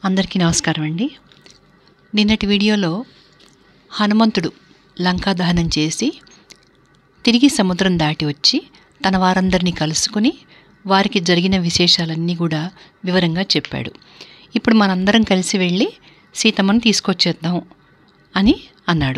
అందరికీ నమస్కారం అండి నిన్నటి వీడియోలో హనుమంతుడు లంకా దహనం చేసి తిరిగి సముద్రం దాటి వచ్చి తన వారందరినీ కలుసుకుని వారికి జరిగిన విశేషాలన్నీ కూడా వివరంగా చెప్పాడు ఇప్పుడు మనందరం కలిసి వెళ్ళి సీతమ్మను తీసుకొచ్చేద్దాం అని అన్నాడు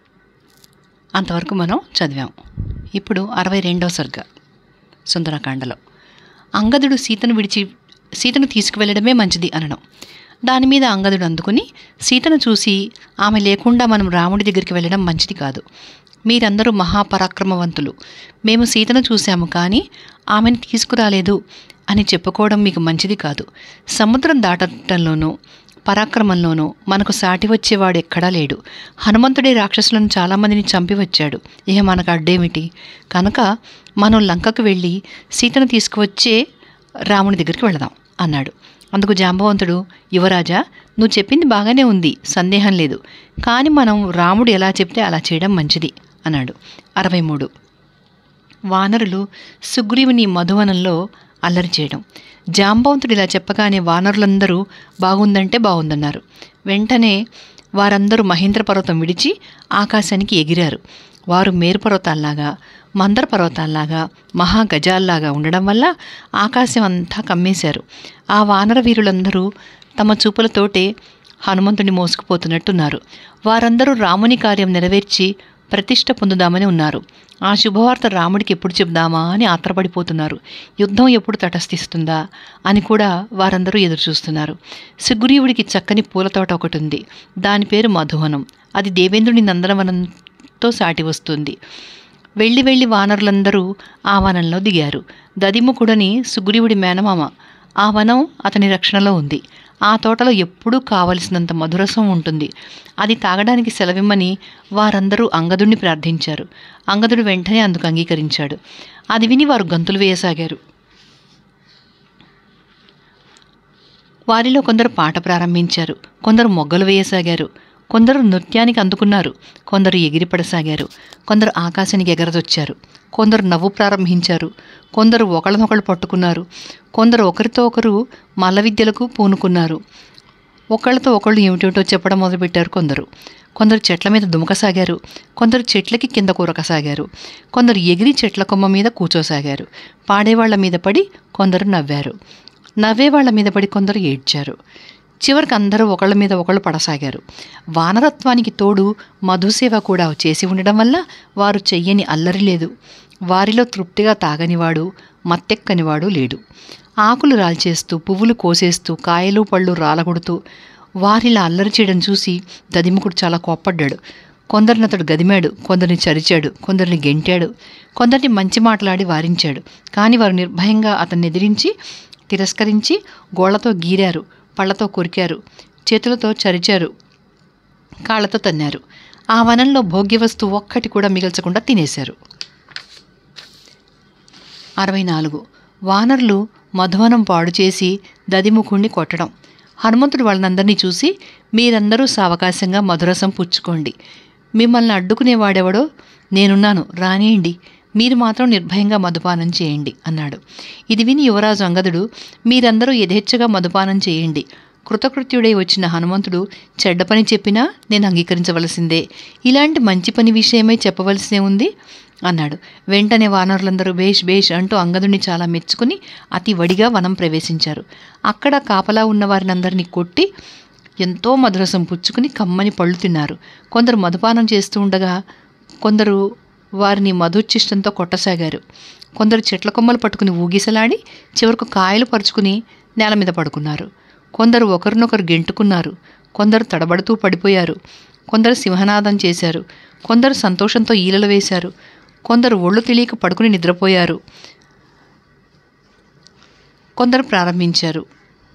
అంతవరకు మనం చదివాం ఇప్పుడు అరవై రెండవ సర్గ సుందరకాండలో అంగదుడు సీతను విడిచి సీతను తీసుకువెళ్ళడమే మంచిది అనడం దాని మీద అంగదుడు అందుకుని సీతను చూసి ఆమె లేకుండా మనం రాముడి దగ్గరికి వెళ్ళడం మంచిది కాదు మీరందరూ మహాపరాక్రమవంతులు మేము సీతను చూశాము కానీ ఆమెను తీసుకురాలేదు అని చెప్పుకోవడం మీకు మంచిది కాదు సముద్రం దాటడంలోనూ పరాక్రమంలోనూ మనకు సాటి వచ్చేవాడు ఎక్కడా లేడు హనుమంతుడే రాక్షసులను చాలామందిని చంపి వచ్చాడు ఇక మనకు అడ్డేమిటి కనుక మనం లంకకు వెళ్ళి సీతను తీసుకువచ్చే రాముని దగ్గరికి వెళదాం అన్నాడు అందుకు జాంబవంతుడు యువరాజా నువ్వు చెప్పింది బాగానే ఉంది సందేహం లేదు కానీ మనం రాముడు ఎలా చెప్తే అలా చేయడం మంచిది అన్నాడు అరవై మూడు వానరులు సుగ్రీవుని మధువనంలో అల్లరి చేయడం జాంబవంతుడు ఇలా చెప్పగానే వానరులందరూ బాగుందంటే బాగుందన్నారు వెంటనే వారందరూ మహేంద్ర పర్వతం విడిచి ఆకాశానికి ఎగిరారు వారు మేరు పర్వతాల్లాగా మందర పర్వతాల్లాగా మహాగజాల్లాగా ఉండడం వల్ల ఆకాశం అంతా కమ్మేశారు ఆ వానర వీరులందరూ తమ చూపులతోటే హనుమంతుని మోసుకుపోతున్నట్టున్నారు వారందరూ రాముని కార్యం నెరవేర్చి ప్రతిష్ట పొందుదామని ఉన్నారు ఆ శుభవార్త రాముడికి ఎప్పుడు చెప్దామా అని ఆత్రపడిపోతున్నారు యుద్ధం ఎప్పుడు తటస్థిస్తుందా అని కూడా వారందరూ ఎదురు చూస్తున్నారు సుగ్రీవుడికి చక్కని పూలతోట ఒకటి ఉంది దాని పేరు మధువనం అది దేవేంద్రుని నందనవనంతో సాటి వస్తుంది వెళ్ళి వెళ్ళి వానరులందరూ ఆ వనంలో దిగారు దదిముఖుడని సుగ్రీవుడి మేనమామ ఆ వనం అతని రక్షణలో ఉంది ఆ తోటలో ఎప్పుడూ కావలసినంత మధురసం ఉంటుంది అది తాగడానికి సెలవిమ్మని వారందరూ అంగదుడిని ప్రార్థించారు అంగదుడు వెంటనే అందుకు అంగీకరించాడు అది విని వారు గంతులు వేయసాగారు వారిలో కొందరు పాట ప్రారంభించారు కొందరు మొగ్గలు వేయసాగారు కొందరు నృత్యానికి అందుకున్నారు కొందరు ఎగిరిపడసాగారు కొందరు ఆకాశానికి ఎగరదొచ్చారు కొందరు నవ్వు ప్రారంభించారు కొందరు ఒకళ్ళనొకళ్ళు పట్టుకున్నారు కొందరు ఒకరితో ఒకరు మల్ల విద్యలకు పూనుకున్నారు ఒకళ్ళతో ఒకళ్ళు ఏమిటేమిటో చెప్పడం మొదలుపెట్టారు కొందరు కొందరు చెట్ల మీద దుమకసాగారు కొందరు చెట్లకి కింద కూరకసాగారు కొందరు ఎగిరి చెట్ల కొమ్మ మీద కూర్చోసాగారు పాడేవాళ్ల మీద పడి కొందరు నవ్వారు నవ్వేవాళ్ల మీద పడి కొందరు ఏడ్చారు చివరికి అందరూ ఒకళ్ళ మీద ఒకళ్ళు పడసాగారు వానరత్వానికి తోడు మధుసేవ కూడా చేసి ఉండడం వల్ల వారు చెయ్యని అల్లరి లేదు వారిలో తృప్తిగా తాగనివాడు మత్తెక్కనివాడు లేడు ఆకులు రాల్చేస్తూ పువ్వులు కోసేస్తూ కాయలు పళ్ళు రాలగొడుతూ వారిలా అల్లరి చేయడం చూసి దదిముకుడు చాలా కోప్పడ్డాడు కొందరిని అతడు గదిమాడు కొందరిని చరిచాడు కొందరిని గెంటాడు కొందరిని మంచి మాట్లాడి వారించాడు కానీ వారు నిర్భయంగా అతన్ని ఎదిరించి తిరస్కరించి గోళ్లతో గీరారు పళ్లతో కొరికారు చేతులతో చరిచారు కాళ్లతో తన్నారు ఆ వనంలో భోగ్య వస్తువు ఒక్కటి కూడా మిగల్చకుండా తినేశారు అరవై నాలుగు వానరులు మధువనం పాడు చేసి దదిముఖుణ్ణి కొట్టడం హనుమంతుడు వాళ్ళందరినీ చూసి మీరందరూ సావకాశంగా మధురసం పుచ్చుకోండి మిమ్మల్ని అడ్డుకునేవాడెవడో నేనున్నాను రానియండి మీరు మాత్రం నిర్భయంగా మధుపానం చేయండి అన్నాడు ఇది విని యువరాజు అంగదుడు మీరందరూ యథేచ్ఛగా మధుపానం చేయండి కృతకృత్యుడై వచ్చిన హనుమంతుడు చెడ్డ పని చెప్పినా నేను అంగీకరించవలసిందే ఇలాంటి మంచి పని విషయమై చెప్పవలసే ఉంది అన్నాడు వెంటనే వానరులందరూ బేష్ బేష్ అంటూ అంగదుడిని చాలా మెచ్చుకుని అతి వడిగా వనం ప్రవేశించారు అక్కడ కాపలా ఉన్న వారినందరినీ కొట్టి ఎంతో మధురసం పుచ్చుకుని కమ్మని పళ్ళు తిన్నారు కొందరు మధుపానం చేస్తూ ఉండగా కొందరు వారిని మధుచ్చిష్టంతో కొట్టసాగారు కొందరు చెట్ల కొమ్మలు పట్టుకుని ఊగిసలాడి చివరకు కాయలు పరుచుకుని నేల మీద పడుకున్నారు కొందరు ఒకరినొకరు గెంటుకున్నారు కొందరు తడబడుతూ పడిపోయారు కొందరు సింహనాదం చేశారు కొందరు సంతోషంతో ఈలలు వేశారు కొందరు ఒళ్ళు తెలియక పడుకుని నిద్రపోయారు కొందరు ప్రారంభించారు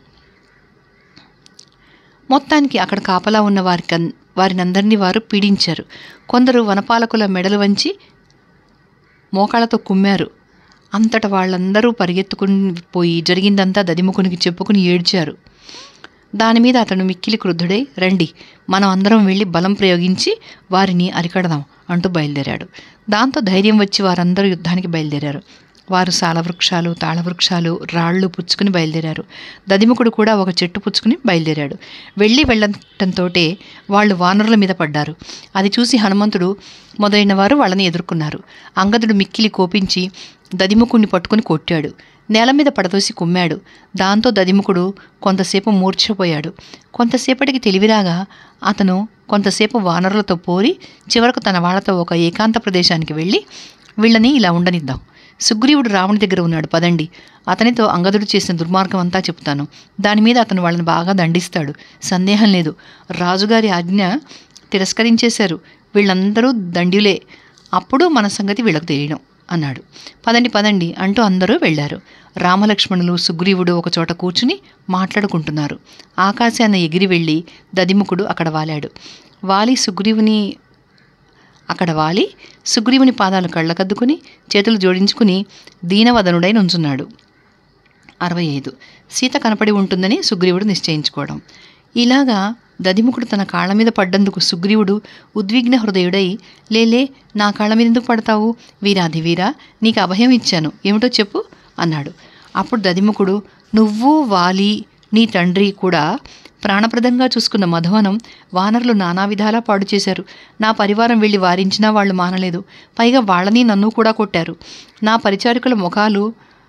మొత్తానికి అక్కడ కాపలా ఉన్న వారికి వారినందరినీ వారు పీడించారు కొందరు వనపాలకుల మెడలు వంచి మోకాళ్ళతో కుమ్మారు అంతట వాళ్ళందరూ పరిగెత్తుకుని పోయి జరిగిందంతా దదిముకునికి చెప్పుకుని ఏడ్చారు దాని మీద అతను మిక్కిలి క్రుద్ధుడై రండి మనం అందరం వెళ్ళి బలం ప్రయోగించి వారిని అరికడదాం అంటూ బయలుదేరాడు దాంతో ధైర్యం వచ్చి వారందరూ యుద్ధానికి బయలుదేరారు వారు సాలవృక్షాలు తాళవృక్షాలు రాళ్ళు పుచ్చుకుని బయలుదేరారు దదిముకుడు కూడా ఒక చెట్టు పుచ్చుకుని బయలుదేరాడు వెళ్ళి వెళ్ళటంతోటే వాళ్ళు వానరుల మీద పడ్డారు అది చూసి హనుమంతుడు మొదలైన వారు వాళ్ళని ఎదుర్కొన్నారు అంగదుడు మిక్కిలి కోపించి దదిముకుడిని పట్టుకుని కొట్టాడు నేల మీద పడదోసి కుమ్మాడు దాంతో దదిముకుడు కొంతసేపు మూర్ఛపోయాడు కొంతసేపటికి తెలివిరాగా అతను కొంతసేపు వానరులతో పోరి చివరకు తన వాళ్ళతో ఒక ఏకాంత ప్రదేశానికి వెళ్ళి వీళ్ళని ఇలా ఉండనిద్దాం సుగ్రీవుడు రావణి దగ్గర ఉన్నాడు పదండి అతనితో అంగదుడు చేసిన దుర్మార్గం అంతా చెప్తాను దాని మీద అతను వాళ్ళని బాగా దండిస్తాడు సందేహం లేదు రాజుగారి ఆజ్ఞ తిరస్కరించేశారు వీళ్ళందరూ దండ్యులే అప్పుడు మన సంగతి వీళ్ళకు తెలియడం అన్నాడు పదండి పదండి అంటూ అందరూ వెళ్ళారు రామలక్ష్మణులు సుగ్రీవుడు ఒక చోట కూర్చుని మాట్లాడుకుంటున్నారు ఆకాశాన ఎగిరి వెళ్ళి దదిముకుడు అక్కడ వాలాడు వాలి సుగ్రీవుని అక్కడ వాలి సుగ్రీవుని పాదాలు కళ్ళకద్దుకుని చేతులు జోడించుకుని దీనవదనుడై నుంచున్నాడు అరవై ఐదు సీత కనపడి ఉంటుందని సుగ్రీవుడు నిశ్చయించుకోవడం ఇలాగా దదిముకుడు తన కాళ్ళ మీద పడ్డందుకు సుగ్రీవుడు ఉద్విగ్న హృదయుడై లేలే నా కాళ్ళ మీద ఎందుకు పడతావు వీరాది వీరా నీకు అభయం ఇచ్చాను ఏమిటో చెప్పు అన్నాడు అప్పుడు దదిముకుడు నువ్వు వాలి నీ తండ్రి కూడా ప్రాణప్రదంగా చూసుకున్న మధువనం వానరులు నానా విధాలా పాడు చేశారు నా పరివారం వెళ్ళి వారించినా వాళ్ళు మానలేదు పైగా వాళ్ళని నన్ను కూడా కొట్టారు నా పరిచారికుల ముఖాలు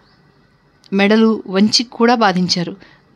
మెడలు వంచి కూడా బాధించారు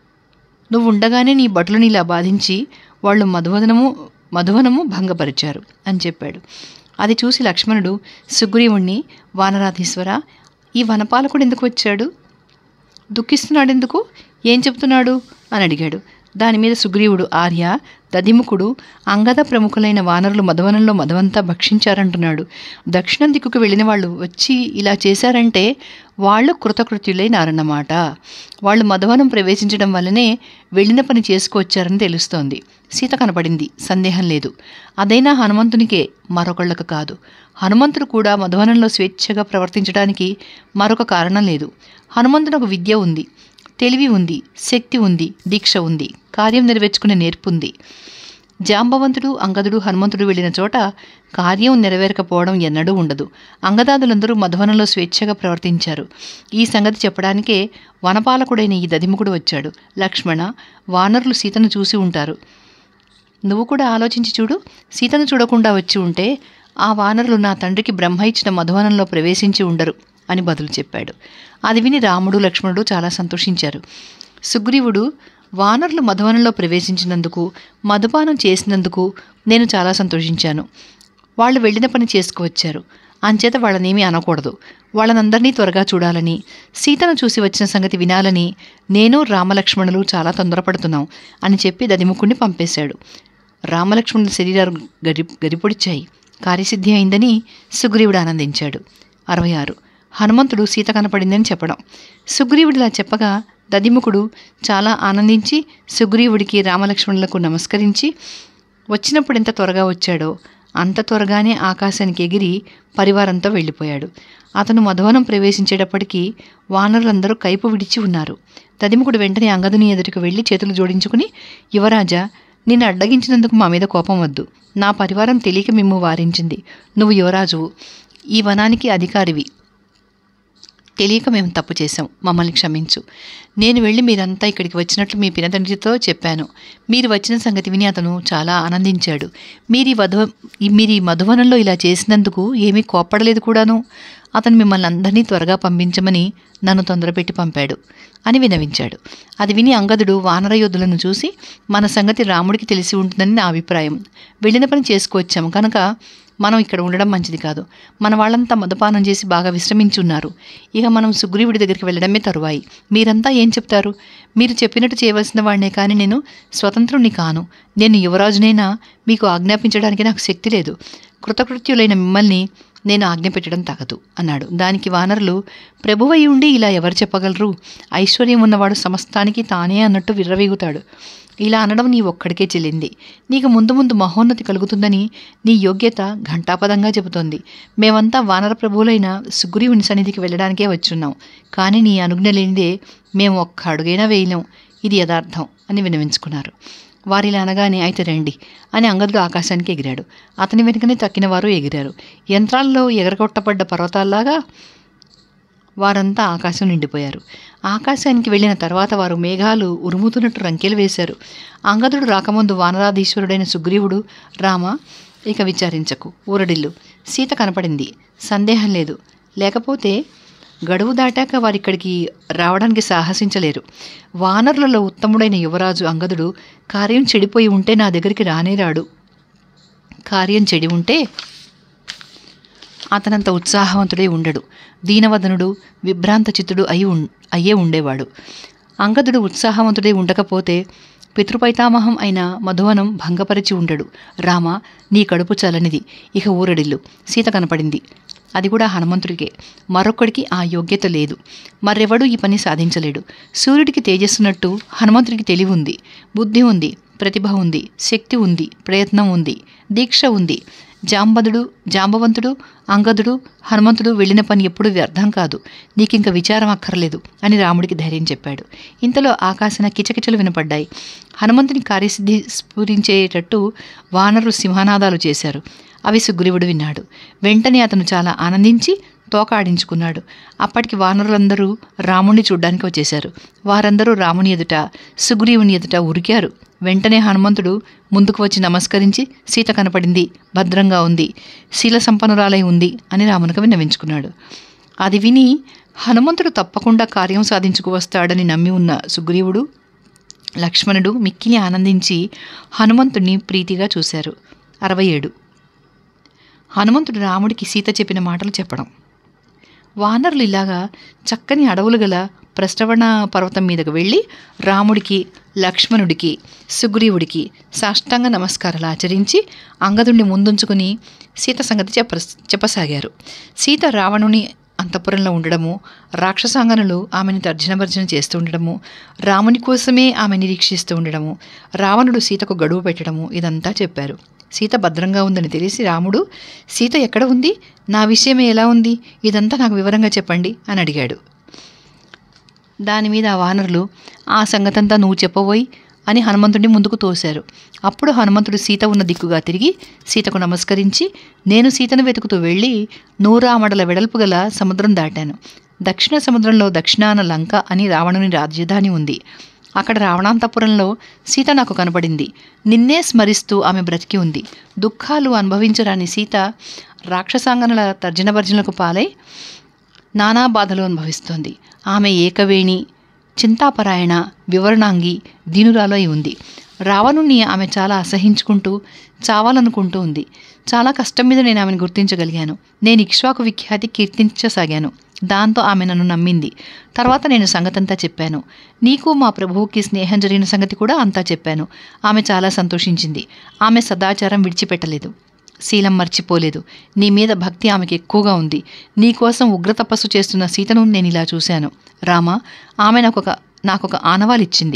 నువ్వు ఉండగానే నీ భటులను ఇలా బాధించి వాళ్ళు మధువదనము మధువనము భంగపరిచారు అని చెప్పాడు అది చూసి లక్ష్మణుడు సుగ్రీవుణ్ణి వానరాధీశ్వర ఈ వనపాలకుడు ఎందుకు వచ్చాడు దుఃఖిస్తున్నాడు ఎందుకు ఏం చెప్తున్నాడు అని అడిగాడు దాని మీద సుగ్రీవుడు ఆర్య దదిముకుడు అంగద ప్రముఖులైన వానరులు మధవనంలో మధవంతా భక్షించారంటున్నాడు దక్షిణం దిక్కుకు వెళ్ళిన వాళ్ళు వచ్చి ఇలా చేశారంటే వాళ్ళు కృతకృత్యులైనారన్నమాట వాళ్ళు మధవనం ప్రవేశించడం వల్లనే వెళ్ళిన పని చేసుకువచ్చారని తెలుస్తోంది సీత కనపడింది సందేహం లేదు అదైనా హనుమంతునికే మరొకళ్ళకు కాదు హనుమంతుడు కూడా మధువనంలో స్వేచ్ఛగా ప్రవర్తించడానికి మరొక కారణం లేదు హనుమంతుడు ఒక విద్య ఉంది తెలివి ఉంది శక్తి ఉంది దీక్ష ఉంది కార్యం నెరవేర్చుకునే నేర్పు ఉంది జాంబవంతుడు అంగదుడు హనుమంతుడు వెళ్ళిన చోట కార్యం నెరవేరకపోవడం ఎన్నడూ ఉండదు అంగదాదులందరూ మధువనంలో స్వేచ్ఛగా ప్రవర్తించారు ఈ సంగతి చెప్పడానికే వనపాలకుడైన ఈ దదిముకుడు వచ్చాడు లక్ష్మణ వానరులు సీతను చూసి ఉంటారు నువ్వు కూడా ఆలోచించి చూడు సీతను చూడకుండా వచ్చి ఉంటే ఆ వానరులు నా తండ్రికి బ్రహ్మ ఇచ్చిన మధువనంలో ప్రవేశించి ఉండరు అని బదులు చెప్పాడు అది విని రాముడు లక్ష్మణుడు చాలా సంతోషించారు సుగ్రీవుడు వానరులు మధువనంలో ప్రవేశించినందుకు మధుపానం చేసినందుకు నేను చాలా సంతోషించాను వాళ్ళు వెళ్ళిన పని చేసుకువచ్చారు అంచేత వాళ్ళనేమీ అనకూడదు వాళ్ళనందరినీ త్వరగా చూడాలని సీతను చూసి వచ్చిన సంగతి వినాలని నేను రామలక్ష్మణులు చాలా తొందరపడుతున్నాం అని చెప్పి దదిముకుణ్ణి పంపేశాడు రామలక్ష్మణుల శరీరాలు గరి గరిపొడిచాయి కార్యసిద్ధి అయిందని సుగ్రీవుడు ఆనందించాడు అరవై ఆరు హనుమంతుడు సీత కనపడిందని చెప్పడం సుగ్రీవుడిలా చెప్పగా దదిముకుడు చాలా ఆనందించి సుగ్రీవుడికి రామలక్ష్మణులకు నమస్కరించి వచ్చినప్పుడు ఎంత త్వరగా వచ్చాడో అంత త్వరగానే ఆకాశానికి ఎగిరి పరివారంతో వెళ్ళిపోయాడు అతను మధువనం ప్రవేశించేటప్పటికీ వానరులందరూ కైపు విడిచి ఉన్నారు దదిముకుడు వెంటనే అంగదుని ఎదుటికి వెళ్ళి చేతులు జోడించుకుని యువరాజా నిన్ను అడ్డగించినందుకు మా మీద కోపం వద్దు నా పరివారం తెలియక మిమ్ము వారించింది నువ్వు యువరాజువు ఈ వనానికి అధికారివి తెలియక మేము తప్పు చేశాం మమ్మల్ని క్షమించు నేను వెళ్ళి మీరంతా ఇక్కడికి వచ్చినట్లు మీ పినతండ్రితో చెప్పాను మీరు వచ్చిన సంగతి విని అతను చాలా ఆనందించాడు మీరు ఈ వధు మీరు ఈ మధువనంలో ఇలా చేసినందుకు ఏమీ కోప్పడలేదు కూడాను అతను మిమ్మల్ని అందరినీ త్వరగా పంపించమని నన్ను తొందరపెట్టి పంపాడు అని వినవించాడు అది విని అంగదుడు వానర యోధులను చూసి మన సంగతి రాముడికి తెలిసి ఉంటుందని నా అభిప్రాయం వెళ్ళిన పని చేసుకువచ్చాము కనుక మనం ఇక్కడ ఉండడం మంచిది కాదు మన వాళ్ళంతా మదపానం చేసి బాగా విశ్రమించి ఉన్నారు ఇక మనం సుగ్రీవుడి దగ్గరికి వెళ్ళడమే తరువాయి మీరంతా ఏం చెప్తారు మీరు చెప్పినట్టు చేయవలసిన వాడినే కానీ నేను స్వతంత్రుని కాను నేను యువరాజునైనా మీకు ఆజ్ఞాపించడానికి నాకు శక్తి లేదు కృతకృత్యులైన మిమ్మల్ని నేను ఆజ్ఞ పెట్టడం తగదు అన్నాడు దానికి వానరులు ప్రభువై ఉండి ఇలా ఎవరు చెప్పగలరు ఐశ్వర్యం ఉన్నవాడు సమస్తానికి తానే అన్నట్టు విర్రవీగుతాడు ఇలా అనడం నీ ఒక్కడికే చెల్లింది నీకు ముందు ముందు మహోన్నతి కలుగుతుందని నీ యోగ్యత ఘంటాపదంగా చెబుతోంది మేమంతా వానర ప్రభువులైన సుగ్రీవుని సన్నిధికి వెళ్ళడానికే వచ్చున్నాం కానీ నీ అనుజ్ఞ లేనిదే మేము ఒక్క అడుగైనా వేయలేం ఇది యథార్థం అని వినవించుకున్నారు వారిలా అనగానే అయితే రండి అని అంగదుడు ఆకాశానికి ఎగిరాడు అతని వెనుకనే తక్కిన వారు ఎగిరారు యంత్రాల్లో ఎగరగొట్టబడ్డ పర్వతాల్లాగా వారంతా ఆకాశం నిండిపోయారు ఆకాశానికి వెళ్ళిన తర్వాత వారు మేఘాలు ఉరుముతున్నట్టు రంకెలు వేశారు అంగదుడు రాకముందు వానరాధీశ్వరుడైన సుగ్రీవుడు రామ ఇక విచారించకు ఊరడిల్లు సీత కనపడింది సందేహం లేదు లేకపోతే గడువు దాటాక వారిక్కడికి రావడానికి సాహసించలేరు వానరులలో ఉత్తముడైన యువరాజు అంగదుడు కార్యం చెడిపోయి ఉంటే నా దగ్గరికి రానే రాడు కార్యం చెడి ఉంటే అతనంత ఉత్సాహవంతుడై ఉండడు దీనవదనుడు విభ్రాంత చిత్తుడు అయి ఉం అయ్యే ఉండేవాడు అంగదుడు ఉత్సాహవంతుడై ఉండకపోతే పితృపైతామహం అయిన మధువనం భంగపరిచి ఉండడు రామ నీ కడుపు చలనిది ఇక ఊరడిల్లు సీత కనపడింది అది కూడా హనుమంతుడికే మరొక్కడికి ఆ యోగ్యత లేదు మరెవడూ ఈ పని సాధించలేడు సూర్యుడికి తేజస్సున్నట్టు హనుమంతుడికి తెలివి ఉంది బుద్ధి ఉంది ప్రతిభ ఉంది శక్తి ఉంది ప్రయత్నం ఉంది దీక్ష ఉంది జాంబదుడు జాంబవంతుడు అంగదుడు హనుమంతుడు వెళ్ళిన పని ఎప్పుడు వ్యర్థం కాదు నీకింక విచారం అక్కర్లేదు అని రాముడికి ధైర్యం చెప్పాడు ఇంతలో ఆకాశన కిచకిచలు వినపడ్డాయి హనుమంతుని కార్యసిద్ధి స్ఫురించేటట్టు వానరు సింహనాదాలు చేశారు అవి సుగ్రీవుడు విన్నాడు వెంటనే అతను చాలా ఆనందించి తోకాడించుకున్నాడు అప్పటికి వానరులందరూ రాముణ్ణి చూడ్డానికి వచ్చేశారు వారందరూ రాముని ఎదుట సుగ్రీవుని ఎదుట ఉరికారు వెంటనే హనుమంతుడు ముందుకు వచ్చి నమస్కరించి సీత కనపడింది భద్రంగా ఉంది శీల సంపన్నురాలై ఉంది అని రామునికి విన్నవించుకున్నాడు అది విని హనుమంతుడు తప్పకుండా కార్యం సాధించుకు వస్తాడని నమ్మి ఉన్న సుగ్రీవుడు లక్ష్మణుడు మిక్కిలి ఆనందించి హనుమంతుడిని ప్రీతిగా చూశారు అరవై ఏడు హనుమంతుడు రాముడికి సీత చెప్పిన మాటలు చెప్పడం వానరులు ఇలాగా చక్కని అడవులు గల ప్రస్తవణ పర్వతం మీదకు వెళ్ళి రాముడికి లక్ష్మణుడికి సుగ్రీవుడికి సాష్టాంగ నమస్కారాలు ఆచరించి అంగదుడిని ముందుంచుకుని సీత సంగతి చెప్ప చెప్పసాగారు సీత రావణుని అంతఃపురంలో ఉండడము రాక్షసాంగనులు ఆమెను తర్జనభర్జన చేస్తూ ఉండడము రాముని కోసమే ఆమె నిరీక్షిస్తూ ఉండడము రావణుడు సీతకు గడువు పెట్టడము ఇదంతా చెప్పారు సీత భద్రంగా ఉందని తెలిసి రాముడు సీత ఎక్కడ ఉంది నా విషయమే ఎలా ఉంది ఇదంతా నాకు వివరంగా చెప్పండి అని అడిగాడు దాని మీద ఆ వానరులు ఆ సంగతంతా నువ్వు చెప్పబోయి అని హనుమంతుడిని ముందుకు తోశారు అప్పుడు హనుమంతుడు సీత ఉన్న దిక్కుగా తిరిగి సీతకు నమస్కరించి నేను సీతను వెతుకుతూ వెళ్ళి నూరామడల వెడల్పు గల సముద్రం దాటాను దక్షిణ సముద్రంలో దక్షిణాన లంక అని రావణుని రాజధాని ఉంది అక్కడ రావణాంతపురంలో సీత నాకు కనపడింది నిన్నే స్మరిస్తూ ఆమె బ్రతికి ఉంది దుఃఖాలు అనుభవించరాని సీత రాక్షసాంగనుల తర్జనభర్జనలకు పాలై నానా బాధలు అనుభవిస్తోంది ఆమె ఏకవేణి చింతాపరాయణ వివరణాంగి దీనురాలు అయి ఉంది రావణుణ్ణి ఆమె చాలా అసహించుకుంటూ చావాలనుకుంటూ ఉంది చాలా కష్టం మీద నేను ఆమెను గుర్తించగలిగాను నేను ఇక్ష్వాకు విఖ్యాతి కీర్తించసాగాను దాంతో ఆమె నన్ను నమ్మింది తర్వాత నేను సంగతంతా చెప్పాను నీకు మా ప్రభువుకి స్నేహం జరిగిన సంగతి కూడా అంతా చెప్పాను ఆమె చాలా సంతోషించింది ఆమె సదాచారం విడిచిపెట్టలేదు శీలం మర్చిపోలేదు నీ మీద భక్తి ఆమెకి ఎక్కువగా ఉంది నీ కోసం ఉగ్ర తపస్సు చేస్తున్న సీతను నేను ఇలా చూశాను రామ ఆమె నాకు ఒక నాకొక ఆనవాలిచ్చింది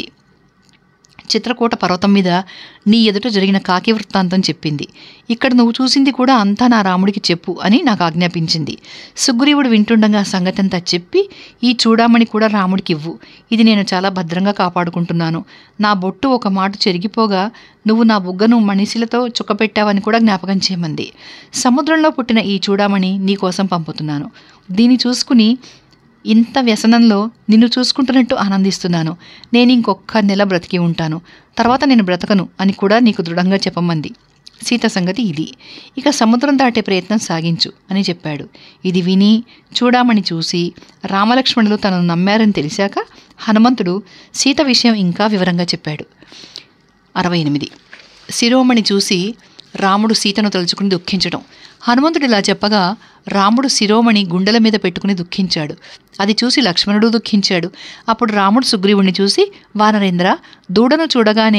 చిత్రకూట పర్వతం మీద నీ ఎదుట జరిగిన కాకి వృత్తాంతం చెప్పింది ఇక్కడ నువ్వు చూసింది కూడా అంతా నా రాముడికి చెప్పు అని నాకు ఆజ్ఞాపించింది సుగ్రీవుడు వింటుండగా ఆ సంగతంతా చెప్పి ఈ చూడామణి కూడా రాముడికి ఇవ్వు ఇది నేను చాలా భద్రంగా కాపాడుకుంటున్నాను నా బొట్టు ఒక మాట చెరిగిపోగా నువ్వు నా బుగ్గను మణిశిలతో చుక్కపెట్టావని కూడా జ్ఞాపకం చేయమంది సముద్రంలో పుట్టిన ఈ చూడామణి నీ కోసం పంపుతున్నాను దీన్ని చూసుకుని ఇంత వ్యసనంలో నిన్ను చూసుకుంటున్నట్టు ఆనందిస్తున్నాను నేను ఇంకొక్క నెల బ్రతికి ఉంటాను తర్వాత నేను బ్రతకను అని కూడా నీకు దృఢంగా చెప్పమంది సీత సంగతి ఇది ఇక సముద్రం దాటే ప్రయత్నం సాగించు అని చెప్పాడు ఇది విని చూడామని చూసి రామలక్ష్మణులు తనను నమ్మారని తెలిసాక హనుమంతుడు సీత విషయం ఇంకా వివరంగా చెప్పాడు అరవై ఎనిమిది శిరోమణి చూసి రాముడు సీతను తలుచుకుని దుఃఖించడం హనుమంతుడు ఇలా చెప్పగా రాముడు శిరోమణి గుండెల మీద పెట్టుకుని దుఃఖించాడు అది చూసి లక్ష్మణుడు దుఃఖించాడు అప్పుడు రాముడు సుగ్రీవుణ్ణి చూసి వానరేంద్ర దూడను చూడగానే